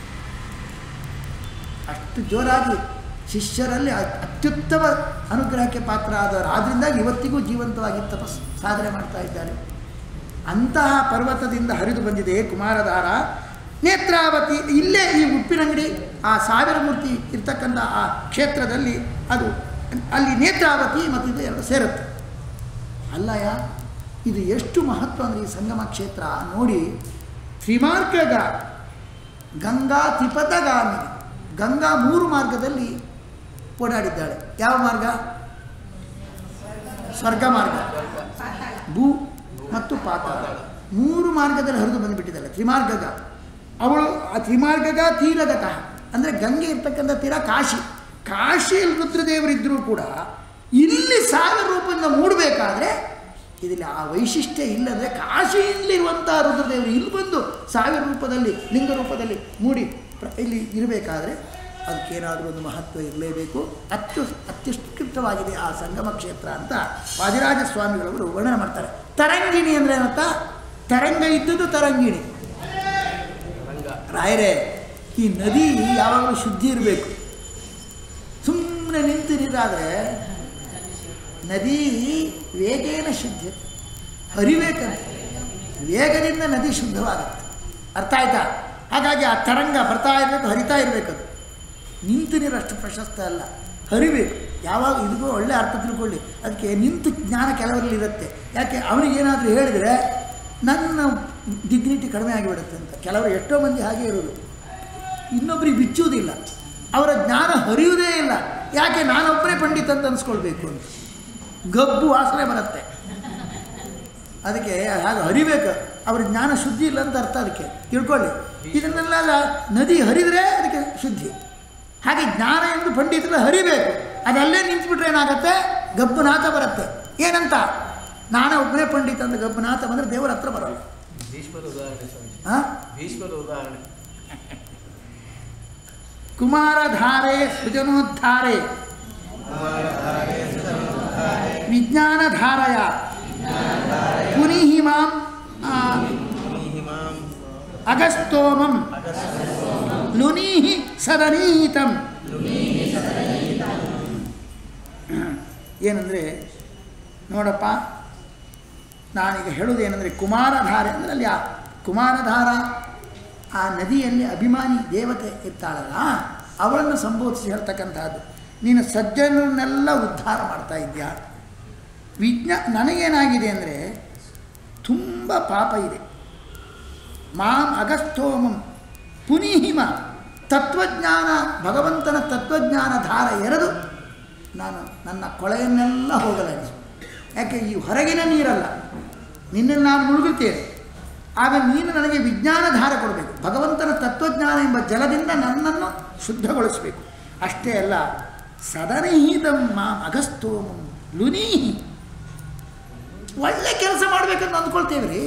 ಅಷ್ಟು ಜೋರಾಗಿ ಶಿಷ್ಯರಲ್ಲಿ ಅ- ಅತ್ಯುತ್ತಮ ಅನುಗ್ರಹಕ್ಕೆ ಪಾತ್ರ ಆದವರು ಆದ್ದರಿಂದಾಗಿ ಇವತ್ತಿಗೂ ಜೀವಂತವಾಗಿ ತಪಸ್ ಸಾಧನೆ ಮಾಡ್ತಾ ಇದ್ದಾರೆ ಅಂತಹ ಪರ್ವತದಿಂದ ಹರಿದು ಬಂದಿದೆ ಕುಮಾರಧಾರ ನೇತ್ರಾವತಿ ಇಲ್ಲೇ ಈ ಉಪ್ಪಿನಂಗಡಿ ಆ ಸಾವಿರ ಮೂರ್ತಿ ಇರ್ತಕ್ಕಂಥ ಆ ಕ್ಷೇತ್ರದಲ್ಲಿ ಅದು ಅಲ್ಲಿ ನೇತ್ರಾವತಿ ಮತ್ತು ಇದು ಎರಡು ಸೇರುತ್ತೆ ಅಲ್ಲಯ್ಯ ಇದು ಎಷ್ಟು ಮಹತ್ವ ಅಂದರೆ ಈ ಸಂಗಮ ಕ್ಷೇತ್ರ ನೋಡಿ ತ್ರಿಮಾರ್ಗಗ ಗಂಗಾ ತ್ರಿಪಥಗಾಮಿ ಗಂಗಾ ಮೂರು ಮಾರ್ಗದಲ್ಲಿ ಓಡಾಡಿದ್ದಾಳೆ ಯಾವ ಮಾರ್ಗ ಸ್ವರ್ಗ ಮಾರ್ಗ ಭೂ ಮತ್ತು ಪಾತಾಳ ಮೂರು ಮಾರ್ಗದಲ್ಲಿ ಹರಿದು ಬಂದುಬಿಟ್ಟಿದ್ದಾಳೆ ತ್ರಿಮಾರ್ಗಗ ಅವಳು ಆ ತ್ರಿಮಾರ್ಗಗ ತೀರಗತಃ ಅಂದರೆ ಗಂಗೆ ಇರ್ತಕ್ಕಂಥ ತೀರ ಕಾಶಿ ಕಾಶಿಯಲ್ಲಿ ರುದ್ರದೇವರಿದ್ದರೂ ಕೂಡ ಇಲ್ಲಿ ಸಾವಿರ ರೂಪದಿಂದ ಮೂಡಬೇಕಾದ್ರೆ ಇದರಲ್ಲಿ ಆ ವೈಶಿಷ್ಟ್ಯ ಇಲ್ಲಂದರೆ ಕಾಶಿಯಲ್ಲಿರುವಂಥ ರುದ್ರದೇವರು ಇಲ್ಲಿ ಬಂದು ಸಾವಿರ ರೂಪದಲ್ಲಿ ಲಿಂಗ ರೂಪದಲ್ಲಿ ಮೂಡಿ ಪ್ರ- ಇಲ್ಲಿ ಇರಬೇಕಾದ್ರೆ ಅದಕ್ಕೇನಾದರೂ ಒಂದು ಮಹತ್ವ ಇರಲೇಬೇಕು ಅತ್ಯು ಅತ್ಯುತ್ಕೃಷ್ಟವಾಗಿದೆ ಆ ಸಂಗಮ ಕ್ಷೇತ್ರ ಅಂತ ವಾದಿರಾಜ ಸ್ವಾಮಿಗಳವರು ವರ್ಣನೆ ಮಾಡ್ತಾರೆ ತರಂಗಿಣಿ ಅಂದರೆ ಏನಂತ ತರಂಗ ಇದ್ದದ್ದು ತರಂಗಿಣಿ ರಂಗ ರಾಯರೇ ಈ ನದಿ ಯಾವಾಗಲೂ ಶುದ್ಧಿ ಇರಬೇಕು ಸುಮ್ಮನೆ ನಿಂತು ನೀರಾದರೆ ನದಿ ವೇಗೇನ ಶುದ್ಧ ಹರಿಬೇಕಂತೆ ವೇಗದಿಂದ ನದಿ ಶುದ್ಧವಾಗುತ್ತೆ ಅರ್ಥ ಆಯ್ತಾ ಹಾಗಾಗಿ ಆ ತರಂಗ ಬರ್ತಾ ಇರಬೇಕು ಹರಿತಾ ಇರಬೇಕದು ನಿಂತು ನೀರು ಅಷ್ಟು ಪ್ರಶಸ್ತ ಅಲ್ಲ ಹರಿಬೇಕು ಯಾವಾಗ ಇದಕ್ಕೂ ಒಳ್ಳೆ ಅರ್ಥ ತಿಳ್ಕೊಳ್ಳಿ ಅದಕ್ಕೆ ನಿಂತು ಜ್ಞಾನ ಕೆಲವರಲ್ಲಿ ಇರುತ್ತೆ ಯಾಕೆ ಅವನಿಗೇನಾದರೂ ಹೇಳಿದರೆ ನನ್ನ ಡಿಗ್ನಿಟಿ ಕಡಿಮೆ ಆಗಿಬಿಡುತ್ತೆ ಅಂತ ಕೆಲವರು ಎಷ್ಟೋ ಮಂದಿ ಹಾಗೆ ಇರೋದು ಇನ್ನೊಬ್ಬರಿಗೆ ಬಿಚ್ಚುವುದಿಲ್ಲ ಅವರ ಜ್ಞಾನ ಹರಿಯುವುದೇ ಇಲ್ಲ ಯಾಕೆ ನಾನೊಬ್ಬರೇ ಪಂಡಿತ ಅಂತ ಅನ್ಸ್ಕೊಳ್ಬೇಕು ಅಂತ ಗಬ್ಬು ವಾಸನೆ ಬರುತ್ತೆ ಅದಕ್ಕೆ ಹಾಗೆ ಹರಿಬೇಕು ಅವ್ರ ಜ್ಞಾನ ಶುದ್ಧಿ ಇಲ್ಲ ಅಂತ ಅರ್ಥ ಅದಕ್ಕೆ ತಿಳ್ಕೊಳ್ಳಿ ಇದನ್ನೆಲ್ಲ ನದಿ ಹರಿದರೆ ಅದಕ್ಕೆ ಶುದ್ಧಿ ಹಾಗೆ ಜ್ಞಾನ ಎಂದು ಪಂಡಿತರು ಹರಿಬೇಕು ಅದಲ್ಲೇ ನಿಂತ್ಬಿಟ್ರೆ ಏನಾಗುತ್ತೆ ಗಬ್ಬುನಾಥ ಬರುತ್ತೆ ಏನಂತ ನಾನು ಒಬ್ಬನೇ ಪಂಡಿತ ಅಂತ ಗಬ್ಬುನಾಥ ಬಂದರೆ ದೇವರ ಹತ್ರ ಬರೋಲ್ಲ ಭೀಷ್ಮರ ಉದಾಹರಣೆ ಸ್ವಾಮಿ ಹಾಂ ಭೀಷ್ಮರ ಉದಾಹರಣೆ ಕುಮಾರಧಾರೆ ಸೃಜನೋದ್ಧಾರೆ ವಿಜ್ಞಾನಧಾರಯ ಪುನಿಹಿಮಾಂ ಆ, ಅಗಸ್ತೋಮಂ ಲುನೀಹಿ ಸದನೀತಂ ಏನಂದರೆ ನೋಡಪ್ಪ ನಾನೀಗ ಹೇಳುವುದೇನೆಂದರೆ ಕುಮಾರಧಾರೆ ಅಂದರೆ ಅಲ್ಲಿ ಆ ಕುಮಾರಧಾರ ಆ ನದಿಯಲ್ಲಿ ಅಭಿಮಾನಿ ದೇವತೆ ಇರ್ತಾಳಲ್ಲ ಅವಳನ್ನು ಸಂಬೋಧಿಸಿ ಹೇಳ್ತಕ್ಕಂಥದ್ದು ನೀನು ಸಜ್ಜನರನ್ನೆಲ್ಲ ಉದ್ಧಾರ ಮಾಡ್ತಾ ಇದ್ಯಾ ವಿಜ್ಞಾ ನನಗೇನಾಗಿದೆ ಅಂದರೆ ತುಂಬ ಪಾಪ ಇದೆ ಮಾಂ ಅಗಸ್ಥೋಮಂ ಪುನೀಹಿಮ ತತ್ವಜ್ಞಾನ ಭಗವಂತನ ತತ್ವಜ್ಞಾನ ಧಾರ ಎರೆದು ನಾನು ನನ್ನ ಕೊಳೆಯನ್ನೆಲ್ಲ ಹೋಗಲಾಡಿಸು ಯಾಕೆ ಈ ಹೊರಗಿನ ನೀರಲ್ಲ ನಿನ್ನನ್ನು ನಾನು ಮುಳುಗುತ್ತೇನೆ ಆಗ ನೀನು ನನಗೆ ವಿಜ್ಞಾನ ಧಾರ ಕೊಡಬೇಕು ಭಗವಂತನ ತತ್ವಜ್ಞಾನ ಎಂಬ ಜಲದಿಂದ ನನ್ನನ್ನು ಶುದ್ಧಗೊಳಿಸಬೇಕು ಅಷ್ಟೇ ಅಲ್ಲ ಸದನಹಿದಂ ಮಾಂ ಅಗಸ್ತೋಮಂ ಲುನೀಹಿ ಒಳ್ಳೆ ಕೆಲಸ ಮಾಡಬೇಕಂತ ಅಂದ್ಕೊಳ್ತೇವೆ ರೀ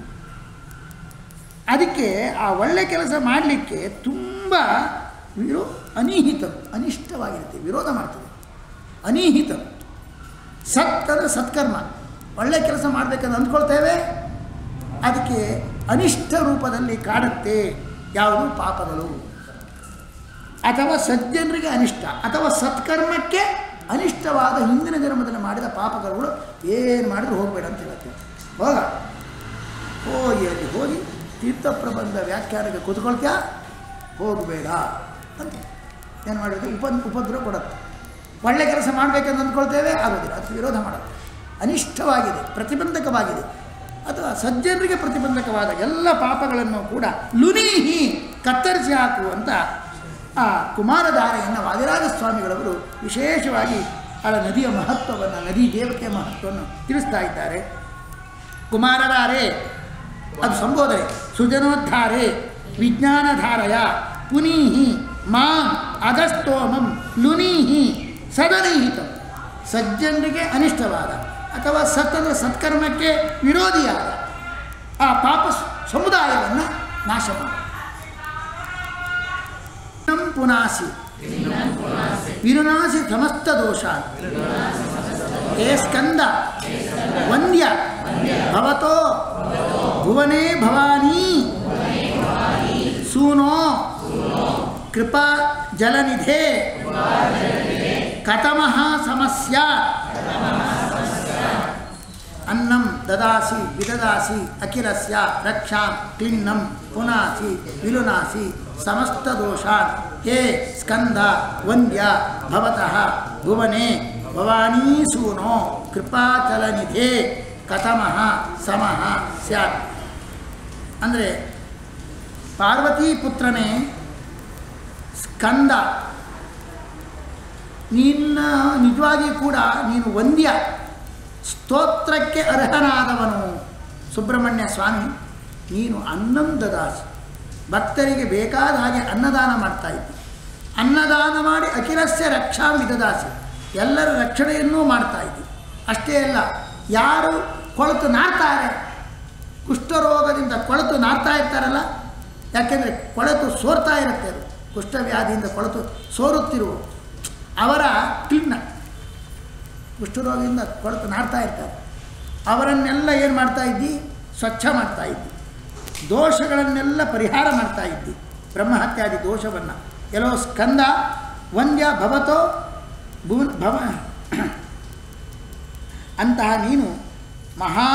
ಅದಕ್ಕೆ ಆ ಒಳ್ಳೆ ಕೆಲಸ ಮಾಡಲಿಕ್ಕೆ ತುಂಬ ವಿರೋ ಅನಿಹಿತ ಅನಿಷ್ಟವಾಗಿರುತ್ತೆ ವಿರೋಧ ಮಾಡ್ತದೆ ಅನಿಹಿತ ಸತ್ ಅಂದರೆ ಸತ್ಕರ್ಮ ಒಳ್ಳೆ ಕೆಲಸ ಮಾಡಬೇಕಂತ ಅಂದ್ಕೊಳ್ತೇವೆ ಅದಕ್ಕೆ ಅನಿಷ್ಟ ರೂಪದಲ್ಲಿ ಕಾಡುತ್ತೆ ಯಾವುದು ಪಾಪಗಳು ಅಥವಾ ಸಜ್ಜನರಿಗೆ ಅನಿಷ್ಟ ಅಥವಾ ಸತ್ಕರ್ಮಕ್ಕೆ ಅನಿಷ್ಟವಾದ ಹಿಂದಿನ ಜನ್ಮದಲ್ಲಿ ಮಾಡಿದ ಪಾಪಗಳು ಏನು ಮಾಡಿದ್ರು ಹೋಗಬೇಡ ಅಂತ ಹೇಳುತ್ತೆ ಹೋಗ ಹೋಗಿ ಅಲ್ಲಿ ಹೋಗಿ ತೀರ್ಥ ಪ್ರಬಂಧ ವ್ಯಾಖ್ಯಾನಕ್ಕೆ ಕೂತ್ಕೊಳ್ತ್ಯಾ ಹೋಗಬೇಡ ಅಂತ ಏನು ಮಾಡಿದ್ರೆ ಉಪ ಉಪದ್ರವ ಕೊಡುತ್ತೆ ಒಳ್ಳೆ ಕೆಲಸ ಮಾಡಬೇಕಂತ ಅಂದ್ಕೊಳ್ತೇವೆ ಆಗೋದಿಲ್ಲ ಅದು ವಿರೋಧ ಮಾಡುತ್ತೆ ಅನಿಷ್ಟವಾಗಿದೆ ಪ್ರತಿಬಂಧಕವಾಗಿದೆ ಅಥವಾ ಸಜ್ಜನರಿಗೆ ಪ್ರತಿಬಂಧಕವಾದ ಎಲ್ಲ ಪಾಪಗಳನ್ನು ಕೂಡ ಲುನೀಹಿ ಕತ್ತರಿಸಿ ಹಾಕುವಂಥ ಆ ಕುಮಾರಧಾರೆಯನ್ನು ವಾದಿರಾಜ ಸ್ವಾಮಿಗಳವರು ವಿಶೇಷವಾಗಿ ಆ ನದಿಯ ಮಹತ್ವವನ್ನು ನದಿ ದೇವತೆಯ ಮಹತ್ವವನ್ನು ತಿಳಿಸ್ತಾ ಇದ್ದಾರೆ ಕುಮಾರಧಾರೆ ಅದು ಸಂಬೋಧನೆ ಸುಜನೋದ್ಧಾರೆ ವಿಜ್ಞಾನಧಾರಯ ಪುನೀಹಿ ಮಾಂ ಅಗಸ್ತೋಮಂ ಲುನೀಹಿ ಸದನೀಹಿತಂ ಸಜ್ಜನರಿಗೆ ಅನಿಷ್ಟವಾದ ಅಥವಾ ಸತ್ ಅಂದರೆ ಸತ್ಕರ್ಮಕ್ಕೆ ವಿರೋಧಿಯಾದ ಆ ಪಾಪ ಸಮುದಾಯವನ್ನು ನಾಶ ಮಾಡಿ ಪುನಾಸಿ ವಿರುನಾಸಿ ಸಮಸ್ತ ದೋಷ ಹೇ ಸ್ಕಂದ ವಂದ್ಯ ಭವತೋ ಭುವನೇ ಭವಾನಿ ಸೂನೋ ಕೃಪಾ ಜಲನಿಧೆ ಕಥಮಃ ಸಮಸ್ಯಾ ಅನ್ನಂ ದದಾಸಿ ವಿದದಾಸಿ ಅಖಿಲಸ್ಯ ರಕ್ಷಾಂ ಕ್ಲಿನ್ನಂ ಪುನಾಸಿ ವಿಲುನಾಸಿ ಸಮಸ್ತ ದೋಷಾನ್ ಹೇ ಸ್ಕಂದ ವಂದ್ಯ ಭವತಃ ಭುವನೆ ಭವಾನಿ ಸೂನೋ ಕೃಪಾಚಲನಿಧೆ ಕಥಮಃ ಸಮಃ ಸ್ಯಾತ್ ಅಂದರೆ ಪಾರ್ವತಿ ಪುತ್ರನೇ ಸ್ಕಂದ ನಿನ್ನ ನಿಜವಾಗಿ ಕೂಡ ನೀನು ವಂದ್ಯ ಸ್ತೋತ್ರಕ್ಕೆ ಅರ್ಹನಾದವನು ಸುಬ್ರಹ್ಮಣ್ಯ ಸ್ವಾಮಿ ನೀನು ಅನ್ನಂ ದದಾಸಿ ಭಕ್ತರಿಗೆ ಬೇಕಾದ ಹಾಗೆ ಅನ್ನದಾನ ಮಾಡ್ತಾ ಇದ್ದಿ ಅನ್ನದಾನ ಮಾಡಿ ಅಖಿಲಸ್ಯ ರಕ್ಷಾ ವಿದದಾಸಿ ಎಲ್ಲರ ರಕ್ಷಣೆಯನ್ನೂ ಮಾಡ್ತಾ ಇದ್ದಿ ಅಷ್ಟೇ ಅಲ್ಲ ಯಾರು ಕೊಳತು ನಾಡ್ತಾರೆ ಕುಷ್ಠರೋಗದಿಂದ ಕೊಳತು ನಾಡ್ತಾ ಇರ್ತಾರಲ್ಲ ಯಾಕೆಂದರೆ ಕೊಳತು ಸೋರ್ತಾ ಇರುತ್ತೆ ಅದು ಕುಷ್ಠವ್ಯಾಧಿಯಿಂದ ಕೊಳತು ಸೋರುತ್ತಿರುವ ಅವರ ಕ್ಲಿನ್ನ ಕುಷ್ಠರೋಗದಿಂದ ಕೊಳತು ನಾಡ್ತಾ ಇರ್ತಾರೆ ಅವರನ್ನೆಲ್ಲ ಏನು ಮಾಡ್ತಾ ಇದ್ದಿ ಸ್ವಚ್ಛ ಮಾಡ್ತಾ ಇದ್ದಿ ದೋಷಗಳನ್ನೆಲ್ಲ ಪರಿಹಾರ ಮಾಡ್ತಾ ಇದ್ದಿ ಬ್ರಹ್ಮಹತ್ಯಾದಿ ದೋಷವನ್ನು ಕೆಲವು ಸ್ಕಂದ ವಂದ್ಯ ಭವತೋ ಭುವನ್ ಭವ ಅಂತಹ ನೀನು ಮಹಾ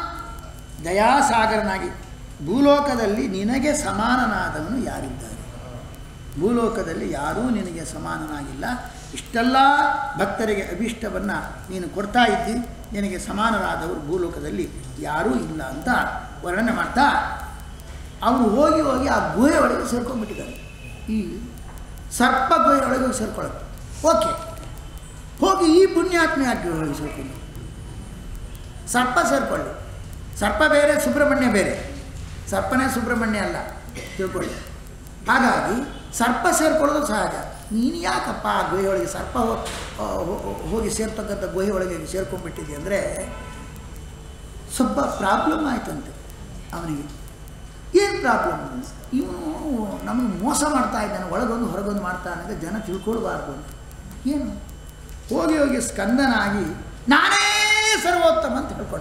ದಯಾಸಾಗರನಾಗಿ ಭೂಲೋಕದಲ್ಲಿ ನಿನಗೆ ಸಮಾನನಾದವನು ಯಾರಿದ್ದಾರೆ ಭೂಲೋಕದಲ್ಲಿ ಯಾರೂ ನಿನಗೆ ಸಮಾನನಾಗಿಲ್ಲ ಇಷ್ಟೆಲ್ಲ ಭಕ್ತರಿಗೆ ಅಭಿಷ್ಟವನ್ನು ನೀನು ಕೊಡ್ತಾ ಇದ್ದಿ ನಿನಗೆ ಸಮಾನರಾದವರು ಭೂಲೋಕದಲ್ಲಿ ಯಾರೂ ಇಲ್ಲ ಅಂತ ವರ್ಣನೆ ಮಾಡ್ತಾ ಅವರು ಹೋಗಿ ಹೋಗಿ ಆ ಗುಹೆ ಒಳಗೆ ಸೇರ್ಕೊಂಡ್ಬಿಟ್ಟಿದ್ದಾರೆ ಈ ಸರ್ಪ ಗುಹೆ ಒಳಗೆ ಹೋಗಿ ಸೇರ್ಕೊಳ್ಳೋದು ಓಕೆ ಹೋಗಿ ಈ ಪುಣ್ಯಾತ್ಮ ಯಾಕೆ ಒಳಗೆ ಸೇರ್ಕೊಂಡು ಸರ್ಪ ಸೇರ್ಕೊಳ್ಳಿ ಸರ್ಪ ಬೇರೆ ಸುಬ್ರಹ್ಮಣ್ಯ ಬೇರೆ ಸರ್ಪನೇ ಸುಬ್ರಹ್ಮಣ್ಯ ಅಲ್ಲ ತಿಳ್ಕೊಳ್ಳಿ ಹಾಗಾಗಿ ಸರ್ಪ ಸೇರ್ಕೊಳ್ಳೋದು ಸಹಜ ನೀನು ಯಾಕಪ್ಪ ಆ ಗುಹೆಯೊಳಗೆ ಸರ್ಪ ಹೋ- ಹೋ- ಹೋ- ಹೋಗಿ ಸೇರ್ತಕ್ಕಂಥ ಗುಹೆಯೊಳಗೆ ಸೇರ್ಕೊಂಡ್ಬಿಟ್ಟಿದೆ ಅಂದರೆ ಸ್ವಲ್ಪ ಪ್ರಾಬ್ಲಮ್ ಆಯ್ತಂತೆ ಅವನಿಗೆ ಏನು ಪ್ರಾಬ್ಲಮ್ ಇವನು ನಮಗೆ ಮೋಸ ಮಾಡ್ತಾ ಇದ್ದಾನೆ ಒಳಗೊಂದು ಹೊರಗೊಂದು ಮಾಡ್ತಾ ಅನ್ನೋದು ಜನ ತಿಳ್ಕೊಳ್ಬಾರ್ದು ಅಂತ ಏನು ಹೋಗಿ ಹೋಗಿ ಸ್ಕಂದನಾಗಿ ನಾನೇ ಸರ್ವೋತ್ತಮ ಅಂತ ಹೇಳ್ಕೊಂಡ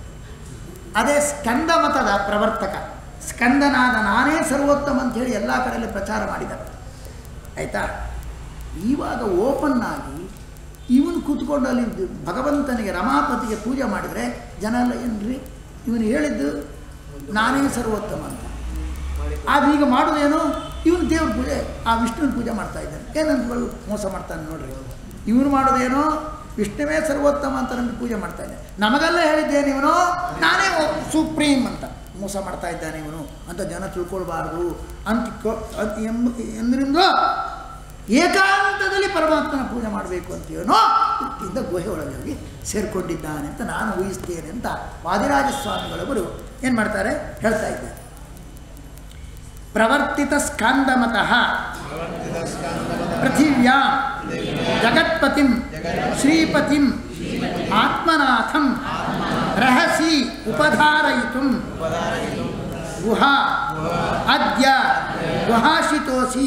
ಅದೇ ಸ್ಕಂದ ಮತದ ಪ್ರವರ್ತಕ ಸ್ಕಂದನಾದ ನಾನೇ ಸರ್ವೋತ್ತಮ ಅಂಥೇಳಿ ಎಲ್ಲ ಕಡೆಯಲ್ಲಿ ಪ್ರಚಾರ ಮಾಡಿದ ಆಯಿತಾ ಇವಾಗ ಓಪನ್ ಆಗಿ ಇವನು ಕೂತ್ಕೊಂಡು ಅಲ್ಲಿ ಭಗವಂತನಿಗೆ ರಮಾಪತಿಗೆ ಪೂಜೆ ಮಾಡಿದರೆ ಜನ ಎಲ್ಲ ಏನ್ರಿ ಇವನು ಹೇಳಿದ್ದು ನಾನೇ ಸರ್ವೋತ್ತಮ ಅಂತ ಅದು ಈಗ ಮಾಡೋದೇನು ಇವನು ದೇವ್ರ ಪೂಜೆ ಆ ವಿಷ್ಣುವಿನ ಪೂಜೆ ಮಾಡ್ತಾ ಇದ್ದಾನೆ ಏನಂತ ಮೋಸ ಮಾಡ್ತಾನೆ ನೋಡ್ರಿ ಇವನು ಮಾಡೋದೇನೋ ವಿಷ್ಣುವೇ ಸರ್ವೋತ್ತಮ ಅಂತ ನಮಗೆ ಪೂಜೆ ಮಾಡ್ತಾ ಇದ್ದಾನೆ ನಮಗೆಲ್ಲ ಹೇಳಿದ್ದೇನೆ ಇವನು ನಾನೇ ಸುಪ್ರೀಂ ಅಂತ ಮೋಸ ಮಾಡ್ತಾ ಇದ್ದಾನೆ ಇವನು ಅಂತ ಜನ ತಿಳ್ಕೊಳ್ಬಾರ್ದು ಅಂತ ಕೊ- ಅಂತ ಎಂಬ ಎಂದ್ರಿಂದ ಏಕಾಂತದಲ್ಲಿ ಪರಮಾತ್ಮನ ಪೂಜೆ ಮಾಡಬೇಕು ಅಂತೇನೋ ವೃತ್ತಿಯಿಂದ ಗುಹೆ ಒಳಗೆ ಹೋಗಿ ಸೇರಿಕೊಂಡಿದ್ದಾನೆ ಅಂತ ನಾನು ಊಹಿಸ್ತೇನೆ ಅಂತ ವಾದಿರಾಜ ಸ್ವಾಮಿಗಳವರು ಏನು ಮಾಡ್ತಾರೆ ಹೇಳ್ತಾ ಇದ್ದಾರೆ ಪ್ರವರ್ತಿತ ಸ್ಕಾಂದಮತಃ ಪೃಥಿವ್ಯಾ ಜಗತ್ಪತಿಂ ಶ್ರೀಪತಿಂ ಆತ್ಮನಾಥಂ ರಹಸಿ ಉಪಧಾರಯಿತು ಗುಹಾ ಅದ್ಯ ಗುಹಾಶಿತೋಸಿ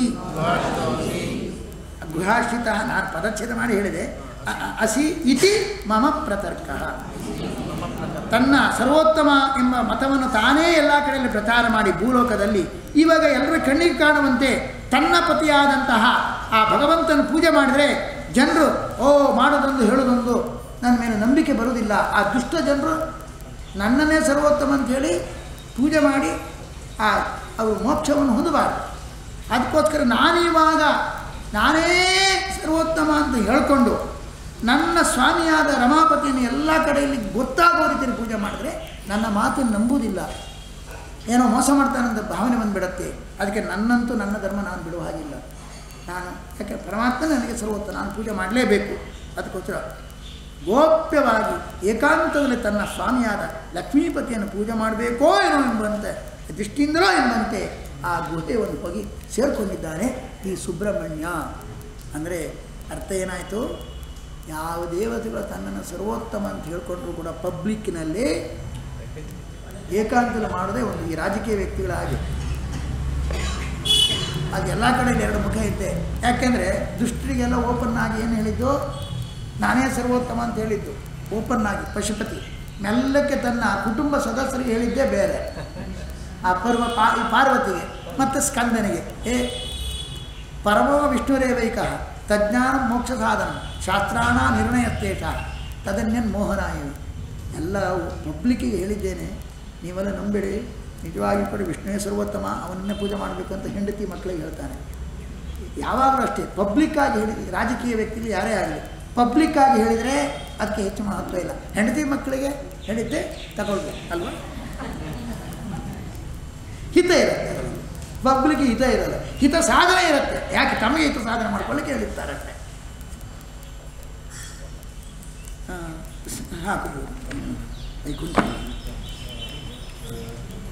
ಗುಹಾಶ್ರಿತ ನಾನು ಪದಚ್ಛೇದ ಮಾಡಿ ಹೇಳಿದೆ ಅ- ಅ- ಅಸಿ ಇತಿ ಮಮ ಪ್ರತರ್ಕ ತನ್ನ ಸರ್ವೋತ್ತಮ ಎಂಬ ಮತವನ್ನು ತಾನೇ ಎಲ್ಲ ಕಡೆಯಲ್ಲಿ ಪ್ರಚಾರ ಮಾಡಿ ಭೂಲೋಕದಲ್ಲಿ ಇವಾಗ ಎಲ್ಲರ ಕಣ್ಣಿಗೆ ಕಾಣುವಂತೆ ತನ್ನ ಪತಿಯಾದಂತಹ ಆ ಭಗವಂತನ ಪೂಜೆ ಮಾಡಿದರೆ ಜನರು ಓ ಮಾಡೋದೊಂದು ಹೇಳೋದೊಂದು ನನ್ನ ಮೇಲೆ ನಂಬಿಕೆ ಬರುವುದಿಲ್ಲ ಆ ದುಷ್ಟ ಜನರು ನನ್ನನ್ನೇ ಸರ್ವೋತ್ತಮ ಅಂಥೇಳಿ ಪೂಜೆ ಮಾಡಿ ಆ ಅವರು ಮೋಕ್ಷವನ್ನು ಹೊಂದಬಾರದು ಅದಕ್ಕೋಸ್ಕರ ನಾನಿವಾಗ ನಾನೇ ಸರ್ವೋತ್ತಮ ಅಂತ ಹೇಳ್ಕೊಂಡು ನನ್ನ ಸ್ವಾಮಿಯಾದ ರಮಾಪತಿಯನ್ನು ಎಲ್ಲ ಕಡೆಯಲ್ಲಿ ಗೊತ್ತಾಗೋ ರೀತಿಯಲ್ಲಿ ಪೂಜೆ ಮಾಡಿದ್ರೆ ನನ್ನ ಮಾತನ್ನು ನಂಬುವುದಿಲ್ಲ ಏನೋ ಮೋಸ ಮಾಡ್ತಾನಂತ ಭಾವನೆ ಬಂದುಬಿಡತ್ತೆ ಅದಕ್ಕೆ ನನ್ನಂತೂ ನನ್ನ ಧರ್ಮ ನಾನು ಬಿಡುವ ಹಾಗಿಲ್ಲ ನಾನು ಯಾಕೆ ಪರಮಾತ್ಮ ನನಗೆ ಸರ್ವೋತ್ತ ನಾನು ಪೂಜೆ ಮಾಡಲೇಬೇಕು ಅದಕ್ಕೋಸ್ಕರ ಗೋಪ್ಯವಾಗಿ ಏಕಾಂತದಲ್ಲಿ ತನ್ನ ಸ್ವಾಮಿಯಾದ ಲಕ್ಷ್ಮೀಪತಿಯನ್ನು ಪೂಜೆ ಮಾಡಬೇಕೋ ಏನೋ ಎಂಬಂತೆ ದೃಷ್ಟಿಯಿಂದಲೋ ಎಂಬಂತೆ ಆ ಗುಹೆಯನ್ನು ಹೋಗಿ ಸೇರ್ಕೊಂಡಿದ್ದಾನೆ ಈ ಸುಬ್ರಹ್ಮಣ್ಯ ಅಂದರೆ ಅರ್ಥ ಏನಾಯಿತು ಯಾವ ದೇವತೆಗಳು ತನ್ನನ್ನು ಸರ್ವೋತ್ತಮ ಅಂತ ಹೇಳ್ಕೊಂಡ್ರು ಕೂಡ ಪಬ್ಲಿಕ್ಕಿನಲ್ಲಿ ಏಕಾಂತದಲ್ಲಿ ಮಾಡೋದೇ ಒಂದು ಈ ರಾಜಕೀಯ ವ್ಯಕ್ತಿಗಳ ಹಾಗೆ ಅದು ಎಲ್ಲ ಕಡೆಯಲ್ಲಿ ಎರಡು ಮುಖ ಇದ್ದೆ ಯಾಕೆಂದರೆ ದುಷ್ಟರಿಗೆಲ್ಲ ಓಪನ್ ಆಗಿ ಏನು ಹೇಳಿದ್ದು ನಾನೇ ಸರ್ವೋತ್ತಮ ಅಂತ ಹೇಳಿದ್ದು ಓಪನ್ ಆಗಿ ಪಶುಪತಿ ಮೆಲ್ಲಕ್ಕೆ ತನ್ನ ಕುಟುಂಬ ಸದಸ್ಯರಿಗೆ ಹೇಳಿದ್ದೇ ಬೇರೆ ಆ ಪರ್ವ ಪಾ ಈ ಪಾರ್ವತಿಗೆ ಮತ್ತು ಸ್ಕಂದನಿಗೆ ಏ ಪರಮೋ ವಿಷ್ಣುರೇವೈಕ ತಜ್ಞಾನ ಮೋಕ್ಷ ಸಾಧನ ಶಾಸ್ತ್ರಾಣ ನಿರ್ಣಯಸ್ತೇಷ ತದನ್ಯನ್ ಮೋಹನಾಯವಿ ಎಲ್ಲ ಪಬ್ಲಿಕ್ಕಿಗೆ ಹೇಳಿದ್ದೇನೆ ನೀವೆಲ್ಲ ನಂಬಿಡಿ ನಿಜವಾಗಿ ಕೂಡ ವಿಷ್ಣುವೇ ಸರ್ವೋತ್ತಮ ಅವನನ್ನೇ ಪೂಜೆ ಮಾಡಬೇಕು ಅಂತ ಹೆಂಡತಿ ಮಕ್ಕಳಿಗೆ ಹೇಳ್ತಾನೆ ಯಾವಾಗಲೂ ಅಷ್ಟೇ ಪಬ್ಲಿಕ್ಕಾಗಿ ಹೇಳಿ ರಾಜಕೀಯ ವ್ಯಕ್ತಿಗೆ ಯಾರೇ ಆಗಲಿ ಪಬ್ಲಿಕ್ಕಾಗಿ ಹೇಳಿದರೆ ಅದಕ್ಕೆ ಹೆಚ್ಚು ಮಹತ್ವ ಇಲ್ಲ ಹೆಂಡತಿ ಮಕ್ಕಳಿಗೆ ಹೇಳಿದ್ದೆ ತಗೊಳ್ಬೇಕು ಅಲ್ವಾ ಹಿತ ಇರುತ್ತೆ ಅದರಲ್ಲಿ ಪಬ್ಲಿಕ್ಗೆ ಹಿತ ಇರಲ್ಲ ಹಿತ ಸಾಧನೆ ಇರುತ್ತೆ ಯಾಕೆ ತಮಗೆ ಹಿತ ಸಾಧನೆ ಮಾಡ್ಕೊಳ್ಳಿಕ್ಕೆ ಹೇಳಿರ್ತಾರಷ್ಟೇ ಹಾಂ ಹಾಕು ವೈಕುಂಠ